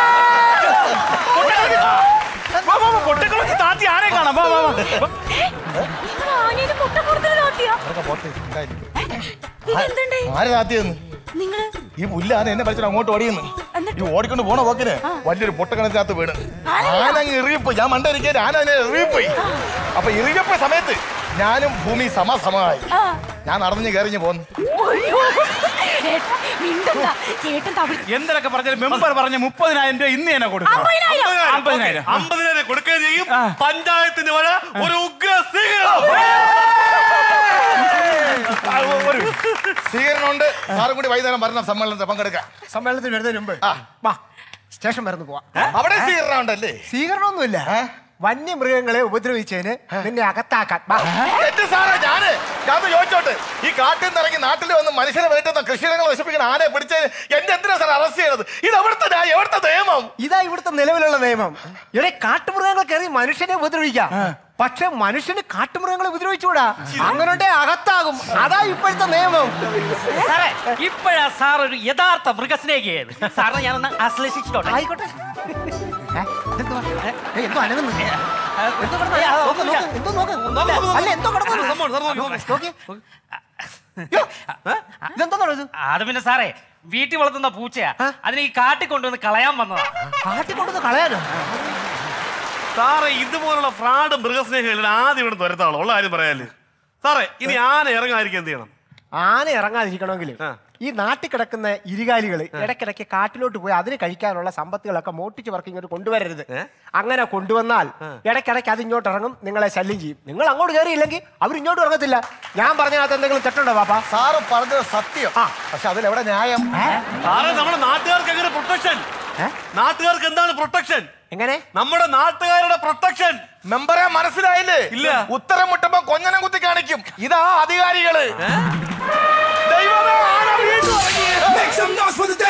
പൊട്ടക്കുളത്ത് താത്തി ആരെ കാണാം വാ, വാ, വാ. ആനേനെ പൊട്ടക്കുളത്തിൽ താത്തിയാ? ഇതെന്തുണ്ട്? ആര് താത്തിയെന്ന് നിങ്ങള് ഈ പുല്ലാണ് എന്നെ പഠിച്ചിട്ട് അങ്ങോട്ട് ഓടിയെന്ന് ഈ ഓടിക്കൊണ്ട് പോണ പോക്കിന് വലിയൊരു പൊട്ടക്കണത്തിനകത്ത് വീണ് ആന അങ്ങ് ഇറിയപ്പോയി ഞാൻ മണ്ടിരിക്കാൻ ആന അതിനെ ഇറിയപ്പോയി അപ്പൊ ഇറിയപ്പോയ സമയത്ത് ഞാനും ഭൂമി സമസമമായി ഞാൻ നടന്നു കയറിഞ്ഞ് പോന്നു അയ്യോ. ചേട്ടാ, മിണ്ടണ്ട. ചേട്ടൻ തവി എന്തൊക്കെ പറഞ്ഞാലും മെമ്പർ പറഞ്ഞ മുപ്പതിനായിരം രൂപ ഇന്ന് തന്നെ കൊടുക്കണം അമ്പതിനായിരം. അമ്പതിനായിരം അമ്പതിനായിരം കൊടുക്കുകയും ചെയ്യും പഞ്ചായത്തിന് വഴ ഒരു ഉഗ്ര സ്വീകരണം ആ, ഒരു സ്വീകരണമുണ്ട് സാറും കൂടി വൈകുന്നേരം വരണം സമ്മേളനത്തിൽ പങ്കെടുക്കാം സമ്മേളനത്തിന് വരുന്നതിന് മുമ്പ് വാ സ്റ്റേഷൻ വരെ ഒന്ന് പോവാം അവിടെ സ്വീകരണം ഉണ്ടല്ലേ സ്വീകരണമൊന്നുമില്ല വന്യമൃഗങ്ങളെ ഉപദ്രവിച്ചതിന് നിന്നെ അകത്താക്കാൻ വാ. എന്റെ സാറേ ഞാന് ഞാൻ ഒന്ന് ചോദിച്ചോട്ടെ ഈ കാട്ടിൽ നിന്ന് ഇറങ്ങി നാട്ടിൽ വന്ന് മനുഷ്യനെ വേണ്ടുന്ന കൃഷിയിടങ്ങൾ നശിപ്പിക്കുന്ന ആനയെ പിടിച്ചതിന് എന്റെ എന്തിനാ സാർ അറസ്റ്റ് ചെയ്യണത് ഇത് എവിടുത്തെ ന്യായം? എവിടുത്തെ നിയമം ഇതാ ഇവിടുത്തെ നിലവിലുള്ള നിയമം ഇവിടെ കാട്ടുമൃഗങ്ങൾ കയറി മനുഷ്യനെ ഉപദ്രവിക്കാം പക്ഷെ മനുഷ്യന് കാട്ടുമൃഗങ്ങളെ ഉപദ്രവിച്ചുകൂടാ അങ്ങനെയുണ്ടെ അകത്താകും അതാ ഇപ്പോഴത്തെ നിയമം സാറേ ഇപ്പോഴാ സാർ ഒരു യഥാർത്ഥ മൃഗസ്നേഹിയായത് സാറിനെ ഞാനൊന്ന് ആശ്ലേഷിച്ചിട്ടോട്ടെ ആയിക്കോട്ടെ ഏ, ഇതെന്തുവാ? ഏ, ഏ, എന്തോ അനങ്ങുന്നു. എന്തോ കിടന്നു? ഏ, നോക്ക്, നോക്ക്, എന്തോ നോക്ക്. അല്ല എന്തോ കിടന്നു നോക്കി ഇതെന്തോന്നാണ് ഇത് അത് പിന്നെ സാറേ വീട്ടിൽ വളർത്തുന്ന പൂച്ചയാ അതിനെ ഈ കാട്ടിൽ കൊണ്ടുവന്ന് കളയാൻ വന്നതാ കാട്ടിൽ കൊണ്ടുവന്ന് കളയാനോ സാറേ ഇതുപോലുള്ള ഫ്രാഡ് മൃഗസ്നേഹികൾ ആദ്യം ഇവിടെ തുരത്താളോ ഉള്ള കാര്യം പറയാല് സാറേ ഇനി ആന ഇറങ്ങാതിരിക്കാൻ എന്ത് ചെയ്യണം ആന ഇറങ്ങാതിരിക്കണമെങ്കിൽ ഈ നാട്ടിൽ കിടക്കുന്ന ഇരുകാലികൾ ഇടയ്ക്കിടയ്ക്ക് കാട്ടിലോട്ട് പോയി അതിന് കഴിക്കാനുള്ള സമ്പത്തുകളൊക്കെ മോട്ടിച്ച് വർക്ക് ഇങ്ങോട്ട് കൊണ്ടുവരരുത് അങ്ങനെ കൊണ്ടുവന്നാൽ ഇടയ്ക്കിടയ്ക്ക് അത് ഇങ്ങോട്ട് ഇറങ്ങും നിങ്ങളെ ശല്യം ചെയ്യും നിങ്ങൾ അങ്ങോട്ട് കയറിയില്ലെങ്കിൽ അവർ ഇങ്ങോട്ട് ഇറങ്ങത്തില്ല ഞാൻ പറഞ്ഞതിനകത്ത് എന്തെങ്കിലും തെറ്റുണ്ടോ പാപ്പ സാറ് പറഞ്ഞത് സത്യം പക്ഷെ അതിലെവിടെ ന്യായം സാറേ നമ്മുടെ നാട്ടുകാർക്ക് എങ്ങനെ പ്രൊട്ടക്ഷൻ നാട്ടുകാർക്ക് എന്താണ് പ്രൊട്ടക്ഷൻ എങ്ങനെ നമ്മുടെ നാട്ടുകാരുടെ പ്രൊട്ടക്ഷൻ മെമ്പറെ മനസ്സിലായില്ലേ ഇല്ല. ഉത്തരം മുട്ടുമ്പോ കൊഞ്ഞനം കുത്തി കാണിക്കും ഇതാ അധികാരികള് ദൈവമേ ആന വീണ്ടും ഇറങ്ങി.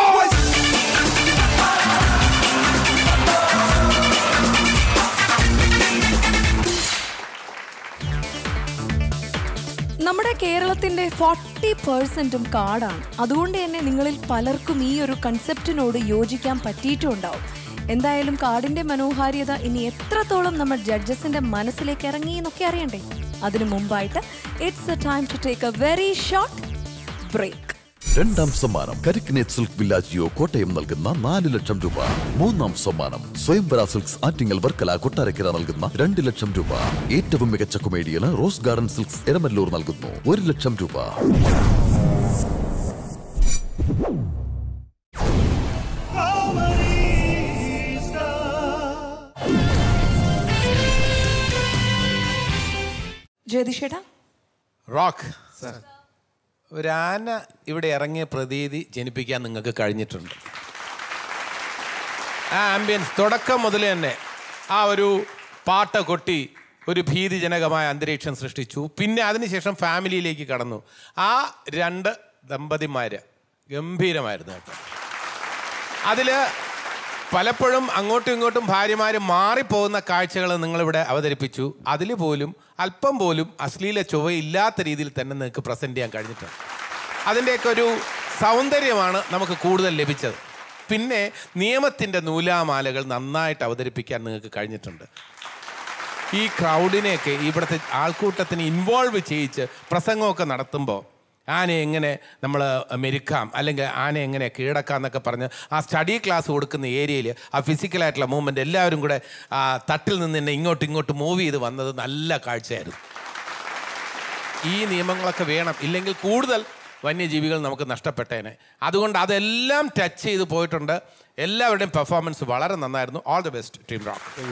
നമ്മുടെ കേരളത്തിന്റെ ഫോർട്ടി പെർസെന്റും കാടാണ് അതുകൊണ്ട് തന്നെ നിങ്ങളിൽ പലർക്കും ഈ ഒരു കൺസെപ്റ്റിനോട് യോജിക്കാൻ പറ്റിയിട്ടുണ്ടാവും എന്തായാലും കാടിന്റെ മനോഹാരിത ഇനി എത്രത്തോളം നമ്മൾ ജഡ്ജസിന്റെ മനസ്സിലേക്ക് ഇറങ്ങി എന്നൊക്കെ അറിയണ്ടേ അതിനു മുമ്പായിട്ട് it's a time to take a very short break രണ്ടാം സമ്മാനം കരിക്കിനേറ്റ് സിൽക്ക് വില്ലാജിയോ കോട്ടയം നൽകുന്ന നാല് ലക്ഷം രൂപ മൂന്നാം സമ്മാനം സ്വയംവര സിൽക്സ് ആറ്റിങ്ങൽ വർക്കല കൊട്ടാരക്കര നൽകുന്ന രണ്ട് ലക്ഷം രൂപ ഏറ്റവും മികച്ച കൊമേഡിയന് റോസ് ഗാർഡൻ സിൽക്സ് എരമല്ലൂർ നൽകുന്നു ഒരു ലക്ഷം രൂപ ജ്യോതിഷേട്ടാ റോക്ക് ഒരു ആന ഇവിടെ ഇറങ്ങിയ പ്രതീതി ജനിപ്പിക്കാൻ നിങ്ങൾക്ക് കഴിഞ്ഞിട്ടുണ്ട് ആ ആംബിയൻസ് തുടക്കം മുതൽ തന്നെ ആ ഒരു പാട്ട കൊട്ടി ഒരു ഭീതിജനകമായ അന്തരീക്ഷം സൃഷ്ടിച്ചു പിന്നെ അതിനുശേഷം ഫാമിലിയിലേക്ക് കടന്നു ആ രണ്ട് ദമ്പതിമാര് ഗംഭീരമായിരുന്നു കേട്ടോ അതിൽ പലപ്പോഴും അങ്ങോട്ടും ഇങ്ങോട്ടും ഭാര്യമാർ മാറിപ്പോകുന്ന കാഴ്ചകൾ നിങ്ങളിവിടെ അവതരിപ്പിച്ചു അതിൽ പോലും അല്പം പോലും അശ്ലീല ചുവയില്ലാത്ത രീതിയിൽ തന്നെ നിങ്ങൾക്ക് പ്രസൻറ്റ് ചെയ്യാൻ കഴിഞ്ഞിട്ടുണ്ട് അതിൻ്റെയൊക്കെ ഒരു സൗന്ദര്യമാണ് നമുക്ക് കൂടുതൽ ലഭിച്ചത് പിന്നെ നിയമത്തിൻ്റെ നൂലാമാലകൾ നന്നായിട്ട് അവതരിപ്പിക്കാൻ നിങ്ങൾക്ക് കഴിഞ്ഞിട്ടുണ്ട് ഈ ക്രൗഡിനെയൊക്കെ ഇവിടുത്തെ ആൾക്കൂട്ടത്തിന് ഇൻവോൾവ് ചെയ്യിച്ച് പ്രസംഗമൊക്കെ നടത്തുമ്പോൾ ആനയെ എങ്ങനെ നമ്മൾ മെരുക്കാം അല്ലെങ്കിൽ ആനയെ എങ്ങനെ കീഴടക്കാം എന്നൊക്കെ പറഞ്ഞ് ആ സ്റ്റഡി ക്ലാസ് കൊടുക്കുന്ന ഏരിയയിൽ ആ ഫിസിക്കലായിട്ടുള്ള മൂവ്മെൻറ്റ് എല്ലാവരും കൂടെ ആ തട്ടിൽ നിന്ന് തന്നെ ഇങ്ങോട്ട് ഇങ്ങോട്ട് മൂവ് ചെയ്ത് വന്നത് നല്ല കാഴ്ചയായിരുന്നു ഈ നിയമങ്ങളൊക്കെ വേണം ഇല്ലെങ്കിൽ കൂടുതൽ വന്യജീവികൾ നമുക്ക് നഷ്ടപ്പെട്ടേനെ അതുകൊണ്ട് അതെല്ലാം ടച്ച് ചെയ്ത് പോയിട്ടുണ്ട് എല്ലാവരുടെയും പെർഫോമൻസ് വളരെ നന്നായിരുന്നു all the best team rock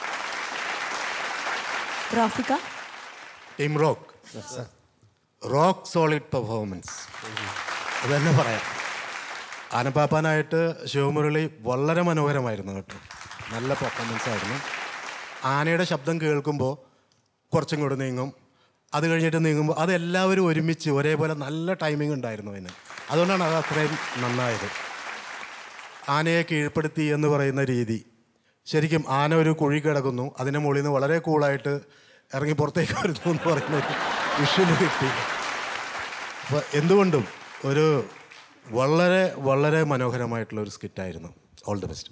Rafika team rock rock solid performance അത് തന്നെ പറയാം ആനപ്പാപ്പാനായിട്ട് ശിവമുരളി വളരെ മനോഹരമായിരുന്നു കേട്ടോ നല്ല പെർഫോമൻസ് ആയിരുന്നു ആനയുടെ ശബ്ദം കേൾക്കുമ്പോൾ കുറച്ചും കൂടെ നീങ്ങും അത് കഴിഞ്ഞിട്ട് നീങ്ങുമ്പോൾ അത് എല്ലാവരും ഒരുമിച്ച് ഒരേപോലെ നല്ല ടൈമിംഗ് ഉണ്ടായിരുന്നു അതിന് അതുകൊണ്ടാണ് അത് അത്രയും നന്നായത് ആനയെ കീഴ്പ്പെടുത്തി എന്ന് പറയുന്ന രീതി ശരിക്കും ആന ഒരു കുഴി കിടക്കുന്നു അതിൻ്റെ മുകളിൽ നിന്ന് വളരെ കൂളായിട്ട് ഇറങ്ങി പുറത്തേക്ക് വരുന്നു എന്ന് പറയുന്ന ഒരു വിഷ്വൽ കിട്ടി അപ്പോൾ എന്തുകൊണ്ടും ഒരു വളരെ വളരെ മനോഹരമായിട്ടുള്ള ഒരു സ്കിറ്റായിരുന്നു all the best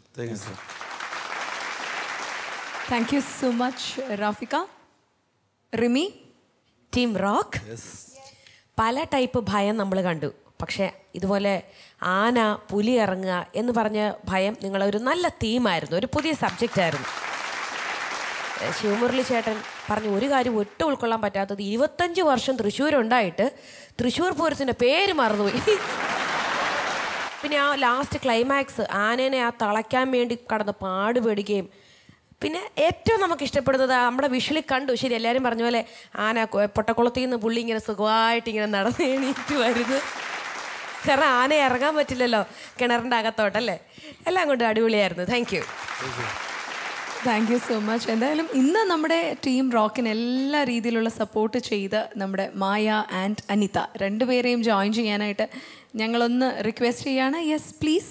thank you so much Rafika Rimi team rock പല ടൈപ്പ് ഭയം നമ്മൾ കണ്ടു പക്ഷേ ഇതുപോലെ ആന പുലി ഇറങ്ങുക എന്ന് പറഞ്ഞ ഭയം നിങ്ങളൊരു നല്ല തീമായിരുന്നു ഒരു പുതിയ സബ്ജക്റ്റ് ആയിരുന്നു ഏഹ് ശിവമുരളി ചേട്ടൻ പറഞ്ഞ ഒരു കാര്യം ഒട്ടും ഉൾക്കൊള്ളാൻ പറ്റാത്തത് ഇരുപത്തഞ്ച് വർഷം തൃശ്ശൂരുണ്ടായിട്ട് തൃശ്ശൂർ പൂരത്തിൻ്റെ പേര് മറന്നുപോയി പിന്നെ ആ ലാസ്റ്റ് ക്ലൈമാക്സ് ആനേനെ ആ തളയ്ക്കാൻ വേണ്ടി കടന്ന് പാടുപെടുകയും പിന്നെ ഏറ്റവും നമുക്ക് ഇഷ്ടപ്പെടുന്നത് ആ നമ്മുടെ വിഷ്വലി കണ്ടു ശരി എല്ലാവരും പറഞ്ഞ പോലെ ആന കൊ- പൊട്ടക്കുളത്തിൽ നിന്ന് പുള്ളി ഇങ്ങനെ സുഖമായിട്ട് ഇങ്ങനെ നടന്ന് എണീറ്റ് വരുന്നു കാരണം ആന ഇറങ്ങാൻ പറ്റില്ലല്ലോ കിണറിൻ്റെ അകത്തോട്ടല്ലേ എല്ലാം കൊണ്ട് അടിപൊളിയായിരുന്നു thank you thank you so much എന്തായാലും ഇന്ന് നമ്മുടെ ടീം റോക്കിന് എല്ലാ രീതിയിലുള്ള സപ്പോർട്ട് ചെയ്ത് നമ്മുടെ മായ ആൻഡ് അനിത രണ്ടുപേരെയും ജോയിൻ ചെയ്യാനായിട്ട് ഞങ്ങളൊന്ന് റിക്വസ്റ്റ് ചെയ്യാണ് യെസ് പ്ലീസ്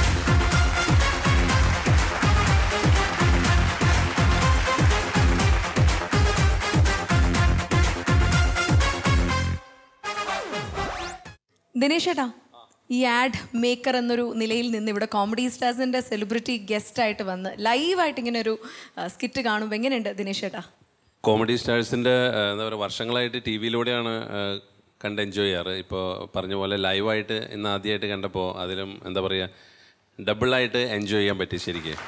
ദിനേശ് ഏട്ടാ ഈ ആഡ് മേക്കർ എന്നൊരു നിലയിൽ നിന്ന് ഇവിടെ കോമഡി സ്റ്റാർസിന്റെ സെലിബ്രിറ്റി ഗസ്റ്റ് ആയിട്ട് വന്ന് ലൈവായിട്ട് ഇങ്ങനെ ഒരു സ്കിറ്റ് കാണുമ്പോൾ എങ്ങനെയുണ്ട് ദിനേശ് ഏട്ടാ കോമഡി സ്റ്റാഴ്സിൻ്റെ എന്താ പറയുക വർഷങ്ങളായിട്ട് ടി വിയിലൂടെയാണ് കണ്ട് എൻജോയ് ചെയ്യാറ് ഇപ്പോൾ പറഞ്ഞ പോലെ ലൈവായിട്ട് ഇന്ന് ആദ്യമായിട്ട് കണ്ടപ്പോൾ അതിലും എന്താ പറയുക ഡബിളായിട്ട് എൻജോയ് ചെയ്യാൻ പറ്റി ശരിക്കും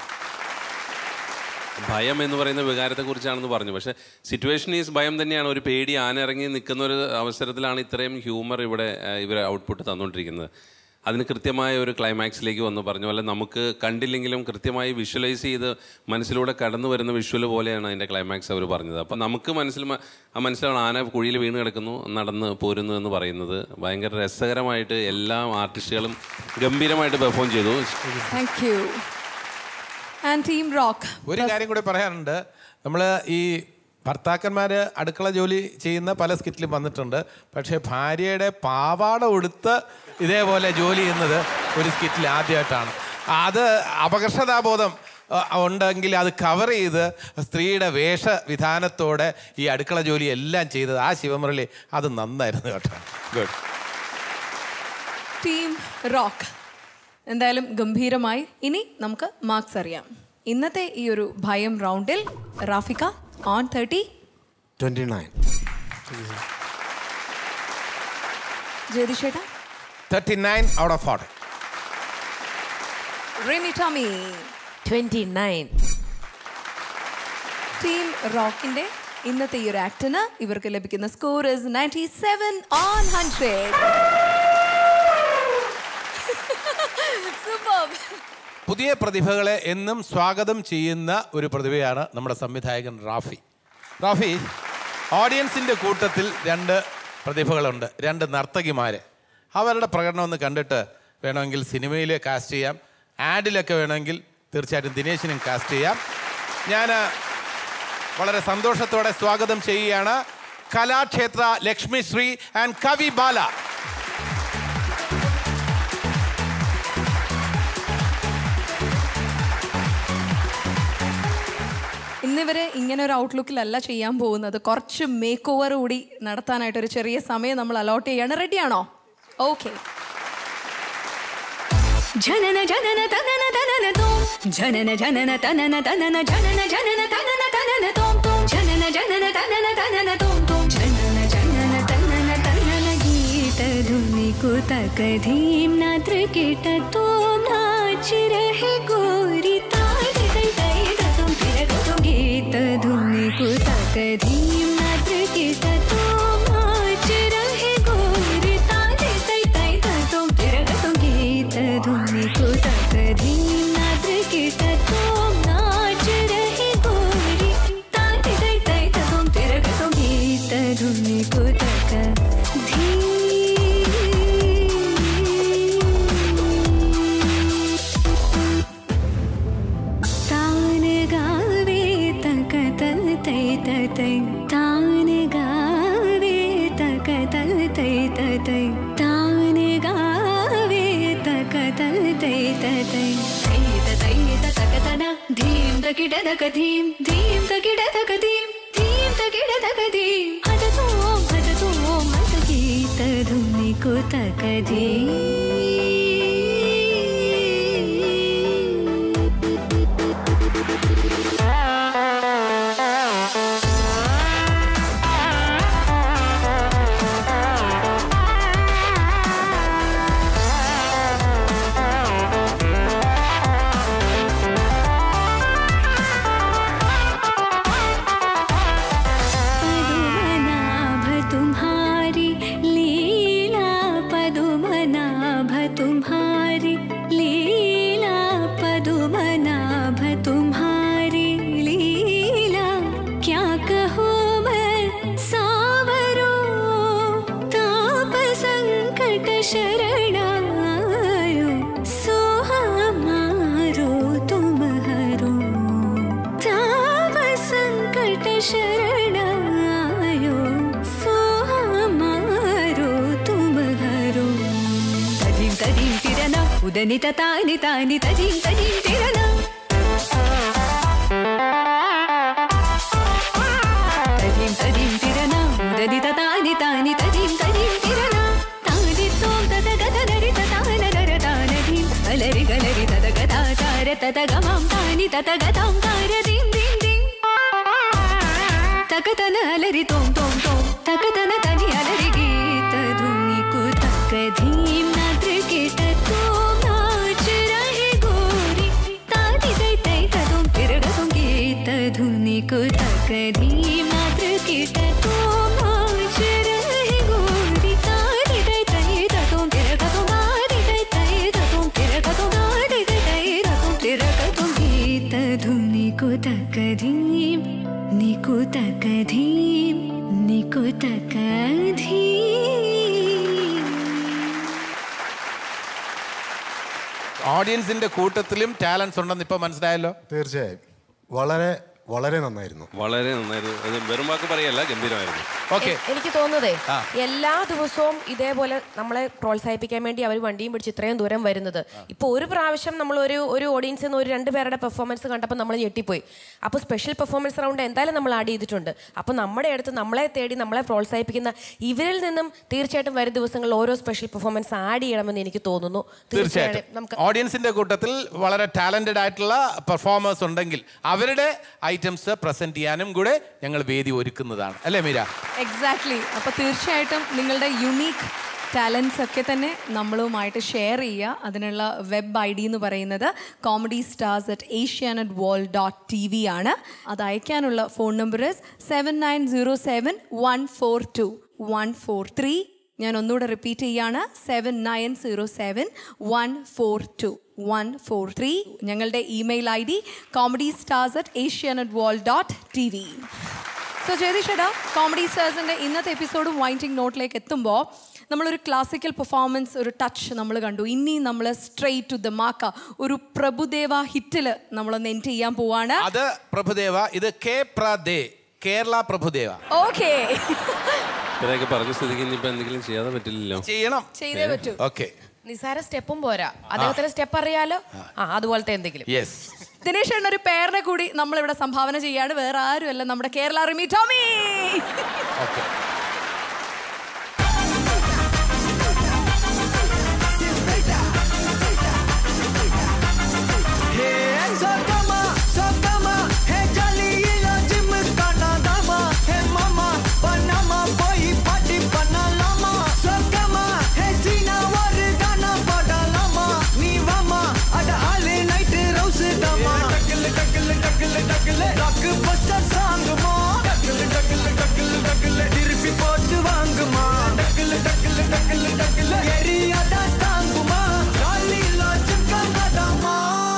ഭയം എന്ന് പറയുന്ന വികാരത്തെക്കുറിച്ചാണെന്ന് പറഞ്ഞു പക്ഷേ സിറ്റുവേഷൻ ഈസ് ഭയം തന്നെയാണ് ഒരു പേടി ആന ഇറങ്ങി നിൽക്കുന്ന ഒരു അവസരത്തിലാണ് ഇത്രയും ഹ്യൂമർ ഇവിടെ ഇവർ ഔട്ട്പുട്ട് തന്നുകൊണ്ടിരിക്കുന്നത് അതിന് കൃത്യമായ ഒരു ക്ലൈമാക്സിലേക്ക് വന്നു പറഞ്ഞ പോലെ നമുക്ക് കണ്ടില്ലെങ്കിലും കൃത്യമായി വിഷ്വലൈസ് ചെയ്ത് മനസ്സിലൂടെ കടന്നു വരുന്ന വിഷ്വൽ പോലെയാണ് അതിൻ്റെ ക്ലൈമാക്സ് അവർ പറഞ്ഞത് അപ്പോൾ നമുക്ക് മനസ്സിൽ മ- ആ മനസ്സിലാണ് ആന കുഴിയിൽ വീണ് കിടക്കുന്നു നടന്ന് പോരുന്നു എന്ന് പറയുന്നത് ഭയങ്കര രസകരമായിട്ട് എല്ലാ ആർട്ടിസ്റ്റുകളും ഗംഭീരമായിട്ട് പെർഫോം ചെയ്തു thank you and team rock ഒരു കാര്യം കൂടി പറയാനുണ്ട് നമ്മൾ ഈ ഭർത്താക്കന്മാർ അടുക്കള ജോലി ചെയ്യുന്ന പല സ്കിറ്റിലും വന്നിട്ടുണ്ട് പക്ഷേ ഭാര്യയുടെ പാവാട ഉടുത്ത് ഇതേപോലെ ജോലി ചെയ്യുന്നത് ഒരു സ്കിറ്റിൽ ആദ്യമായിട്ടാണ് അത് അപകർഷതാബോധം അഹ്, ഉണ്ടെങ്കിൽ അത് കവർ ചെയ്ത് സ്ത്രീയുടെ വേഷവിധാനത്തോടെ ഈ അടുക്കള ജോലി എല്ലാം ചെയ്തത് ആ ശിവമുരളി അത് നന്നായിരുന്നു കേട്ടോ ഗുഡ് ടീം റോക്ക് എന്തായാലും ഗംഭീരമായി ഇനി നമുക്ക് മാർക്സ് അറിയാം ഇന്നത്തെ ഈ ഒരു ഭയം റൗണ്ടിൽ Rafika on thirty twenty nine ജ്യോതിഷേട്ടാ thirty nine out of forty Rimi Tomy twenty nine team റോക്കിന്റെ ഇന്നത്തെ ഈ ഒരു ആക്ടിന് ഇവർക്ക് ലഭിക്കുന്ന score is ninety seven on hundred super പുതിയ പ്രതിഭകളെ എന്നും സ്വാഗതം ചെയ്യുന്ന ഒരു പ്രതിഭയാണ് നമ്മുടെ സംവിധായകൻ റാഫി റാഫി ഓഡിയൻസിൻ്റെ കൂട്ടത്തിൽ രണ്ട് പ്രതിഭകളുണ്ട് രണ്ട് നർത്തകിമാർ അവരുടെ പ്രകടനം ഒന്ന് കണ്ടിട്ട് വേണമെങ്കിൽ സിനിമയിൽ കാസ്റ്റ് ചെയ്യാം ആഡിലൊക്കെ വേണമെങ്കിൽ തീർച്ചയായിട്ടും ദിനേശിനും കാസ്റ്റ് ചെയ്യാം ഞാൻ വളരെ സന്തോഷത്തോടെ സ്വാഗതം ചെയ്യുകയാണ് കലാക്ഷേത്ര ലക്ഷ്മി ശ്രീ ആൻഡ് കവി ബാല ഇന്നിവരെ ഇങ്ങനെ ഒരു ഔട്ട്ലുക്കിലല്ല ചെയ്യാൻ പോകുന്നത് കുറച്ച് മേക്ക് ഓവർ കൂടി നടത്താനായിട്ട് ഒരു ചെറിയ സമയം നമ്മൾ അലോട്ട് ചെയ്യാണ് റെഡിയാണോ ഓക്കെ ജനന ജനന തനന തനന തോം ജനന ജനന തനന തനന ജനന ജനന തനന തനന തോം തോം ജനന ജനന തനന തനന തോം തോം ജനന ജനന തനന തനന ഗീത ധുനി കുതക ധീം നാദ്ര കേട്ട തോം നാच रहे गोरी तारे तै तै तुम फिर तुम गीत धुनी कुतक धीम नाद्र केट तोम नाच रहे गोरी तारे तै तै तुम फिर तुम गीत धुनी कुतक धीम नाद्र केट तोम नाच रहे गोरी तारे तै तै तुम फिर तुम गीत धुनी कुतक താൻ ഗാവേ തക തൽ തൈ തൈ താൻ ഗാവേ തക തൽ തൈ തൈ താൻ ഗാവേ തക തൽ തൈ തൈ തൈ തൈ തക തന ധീം തകിട തക ധീം ധീം തകിട തക ധീം ധീം തകിട തക ധീം ഹദ തോം ഹദ തോം ഹദ ഗീത ധുനി കു തക ധീം पदुमनाभ तुम्हारी लीला पदुमनाभ तुम्हारी लीला पदुमनाभ तुम्हारी लीला क्या कहूँ मैं सावरो ताप संकट शरणायो सो हमारो तुम हरो ताप संकट शरणायो सो हमारो तुम हरो तदीं तदीं तिरना उदनित तानि तानि तदीं तदीं तिरना तदीं तदीं तिरना उदनित तानि तानि तदीं तदीं तिरना तानि तों तद गद नरि ततान नर तानदीं अलरि गलरि तद गदा तार तद गमां तानि तत गदां तार दीं दीं दीं ತಕತನ ಅಲರಿ ತೋಂ ತೋಂ ತೋಂ ತಕತನ ತನಿ ಅಲರಿ ಗೀತ ಧುನಿ ಕು ತಕ ಧೀಂ ನಾದ್ರ ಕೇಟ ತೋಂ ನಾಚ ರಹೆ ಗೋರಿ ತಾದಿ ತೈ ತೈ ತೋಂ ತಿರಗ ತೋಂ ಗೀತ ಧುನಿ ಕು ತಕ ಧೀಂ ನಾದ್ರ ಕೇಟ ತೋಂ ನಾಚ ರಹೆ ಗೋರಿ ತಾದಿ ತೈ ತೈ ತೋಂ ತಿರಗ ತೋಂ ನಾದಿ ತೈ ತೈ ತೋಂ ತಿರಗ ತೋಂ ನಾದಿ ತೈ ತೈ ತೋಂ ತಿರಗ ತೋಂ ಗೀತ ಧುನಿ ಕು ತಕ ಧೀಂ ನಿಕು ತಕ ಧೀಂ ನಿಕು ತಕ ಧೀಂ ഓഡിയൻസിന്റെ കൂട്ടത്തിലും ടാലൻസ് ഉണ്ടെന്ന് ഇപ്പൊ മനസ്സിലായല്ലോ തീർച്ചയായും വളരെ വളരെ നന്നായിരുന്നു വളരെ നന്നായിരുന്നു അത് വെറും വാക്ക് പറയല്ല ഗംഭീരമായിരുന്നു ഓക്കെ എനിക്ക് തോന്നുന്നതേ ആ. എല്ലാ ദിവസവും ഇതേപോലെ നമ്മളെ പ്രോത്സാഹിപ്പിക്കാൻ വേണ്ടി അവർ വണ്ടിയും പിടിച്ച് ഇത്രയും ദൂരം വരുന്നത് ഇപ്പൊ ഒരു പ്രാവശ്യം നമ്മൾ ഒരു ഒരു ഓഡിയൻസിൽ നിന്ന് ഒരു രണ്ട് പേരുടെ പെർഫോമൻസ് കണ്ടപ്പോൾ നമ്മൾ ഞെട്ടിപ്പോയി അപ്പോൾ സ്പെഷ്യൽ പെർഫോമൻസ് റൗണ്ട് എന്തായാലും നമ്മൾ ആഡ് ചെയ്തിട്ടുണ്ട് അപ്പോൾ നമ്മുടെ അടുത്ത് നമ്മളെ തേടി നമ്മളെ പ്രോത്സാഹിപ്പിക്കുന്ന ഇവരിൽ നിന്നും തീർച്ചയായിട്ടും വരും ദിവസങ്ങളിൽ ഓരോ സ്പെഷ്യൽ പെർഫോമൻസ് ആഡ് ചെയ്യണമെന്ന് എനിക്ക് തോന്നുന്നു തീർച്ചയായിട്ടും നമുക്ക് ഓഡിയൻസിന്റെ കൂട്ടത്തിൽ വളരെ ടാലന്റഡ് ആയിട്ടുള്ള പെർഫോമേഴ്സ് ഉണ്ടെങ്കിൽ അവരുടെ ഐറ്റംസ് പ്രസന്റ് ചെയ്യാനും കൂടെ ഞങ്ങൾ വേദി ഒരുക്കുന്നതാണ് അല്ലേ മീര എക്സാക്ട്ലി അപ്പോൾ തീർച്ചയായിട്ടും നിങ്ങളുടെ യുണീക്ക് ടാലൻസ് ഒക്കെ തന്നെ നമ്മളുമായിട്ട് ഷെയർ ചെയ്യുക അതിനുള്ള വെബ് ഐ ഡി എന്ന് പറയുന്നത് comedy stars at Asianet world dot T V ആണ് അത് അയക്കാനുള്ള phone number seven nine zero seven one four two one four three ഞാൻ ഒന്നുകൂടെ റിപ്പീറ്റ് ചെയ്യാണ് seven nine zero seven one four two one four three ഞങ്ങളുടെ email I D comedy stars at Asianet world dot T V so ജയതീഷേട്ടാ comedy സ്റ്റാർസിൻ്റെ ഇന്നത്തെ എപ്പിസോഡും winding നോട്ടിലേക്ക് എത്തുമ്പോൾ നമ്മളൊരു ക്ലാസിക്കൽ പെർഫോമൻസ് ഒരു ടച്ച് നമ്മൾ കണ്ടു ഇനി നമ്മൾ സ്ട്രെയിറ്റ് ടു ദ മാക്ക ഒരു പ്രഭുദേവ ഹിറ്റിൽ നമ്മളൊന്ന് എൻറ്റ് ചെയ്യാൻ പോവാണ് അത് പ്രഭുദേവ ഇത് കെ പ്രദേ കേരള പ്രഭുദേവ ഓക്കെ ഇത്രയൊക്കെ പറഞ്ഞ സ്ഥിതിക്ക് ഇനിയിപ്പോ എന്തെങ്കിലും ചെയ്യാതെ പറ്റില്ലല്ലോ ചെയ്യണം ചെയ്തേ പറ്റൂ ഓക്കെ നിസാര സ്റ്റെപ്പും പോരാ അദ്ദേഹത്തിന് സ്റ്റെപ്പ് അറിയാലോ ആ അതുപോലത്തെ എന്തെങ്കിലും യെസ് ദിനേശ് ചേട്ടൻ ഒരു പേരിനെ കൂടി നമ്മളിവിടെ സംഭാവന ചെയ്യാണ് വേറെ ആരുമല്ല നമ്മുടെ കേരള റിമി ടോമി திருப்பி போட்டு வாங்குமா டக்குல டக்குல டக்குல டக்குல எரியாடா தாங்குமா காலில சிக்கனதாமா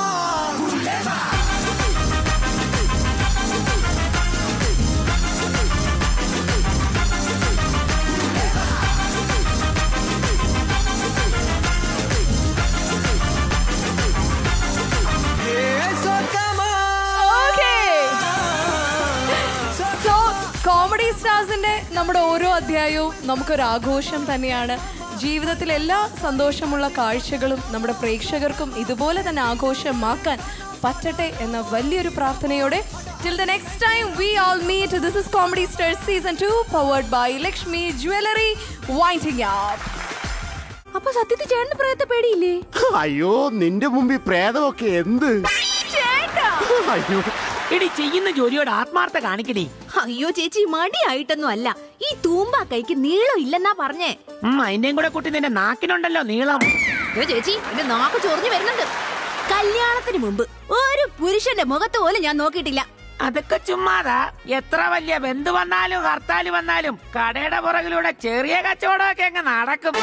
സോ കോമഡി സ്റ്റാർസിന്റെ നമ്മുടെ ഓരോ അധ്യായവും നമുക്കൊരു ആഘോഷം തന്നെയാണ് ജീവിതത്തിൽ എല്ലാ സന്തോഷമുള്ള കാഴ്ചകളും നമ്മുടെ പ്രേക്ഷകർക്കും ഇതുപോലെ തന്നെ ആഘോഷമാക്കാൻ പറ്റട്ടെ എന്ന വലിയൊരു പ്രാർത്ഥനയോടെ till the next time we all meet this is comedy star season two powered by Lakshmi jewellery winding up അപ്പൊ സത്യത്തിൽ ചേട്ടന് പ്രേത പേടിയില്ലേ അയ്യോ നിന്റെ മുമ്പിൽ പ്രേതമൊക്കെ എന്ത് അയ്യോ എടി ചെയ്യുന്ന ജോലിയോട് ആത്മാർത്ഥ കാണിക്കടി അയ്യോ ചേച്ചി മടിയായിട്ടൊന്നും അല്ല ഈ തൂമ്പ കൈക്ക് നീളം ഇല്ലെന്നാ പറഞ്ഞേ ഉം, അതിന്റെയും കൂടെ കുട്ടി നിന്റെ നാക്കിനുണ്ടല്ലോ നീളം അയ്യോ ചേച്ചി എന്റെ നാക്ക് ചൊറിഞ്ഞു വരുന്നുണ്ട് കല്യാണത്തിന് മുമ്പ് ഒരു പുരുഷന്റെ മുഖത്ത് പോലും ഞാൻ നോക്കിയിട്ടില്ല അതൊക്കെ ചുമ്മാതാ എത്ര വലിയ ബന്ധു വന്നാലും ഹർത്താല് വന്നാലും കടയുടെ പുറകിലൂടെ ചെറിയ കച്ചവടമൊക്കെ അങ്ങ് നടക്കും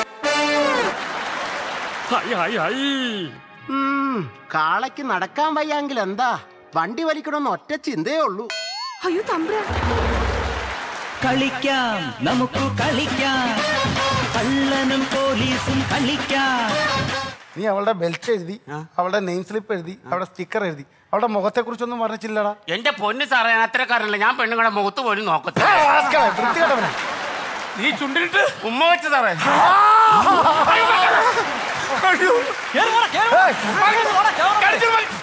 ഉം, കാളയ്ക്ക് നടക്കാൻ വയ്യാങ്കിൽ എന്താ വണ്ടി വലിക്കണമെന്ന് ഒറ്റ ചിന്തയേ ഉള്ളൂ അയ്യോ തമ്പ്ര കളിക്കാം നമുക്ക് കളിക്കാം കള്ളനും പോലീസും കളിക്കാം നീ അവളുടെ ബെൽറ്റ് എഴുതി അവളുടെ നെയിം സ്ലിപ്പ് എഴുതി അവളുടെ സ്റ്റിക്കർ എഴുതി അവളുടെ മുഖത്തെ കുറിച്ചൊന്നും പറഞ്ഞിട്ടില്ലടാ എന്റെ പൊന്ന് സാറേ ഞാൻ അത്രക്കാരനല്ല ഞാൻ പെണ്ണുങ്ങളുടെ മുഖത്ത് പോലും നോക്കത്തില്ല ആ, റാസ്കലേ, വൃത്തികെട്ടവനെ. നീ ചുണ്ടിലിട്ട് ഉമ്മ വെച്ച സാറേ അയ്യോ. ഏയ്, കടിച്ചു പോയി.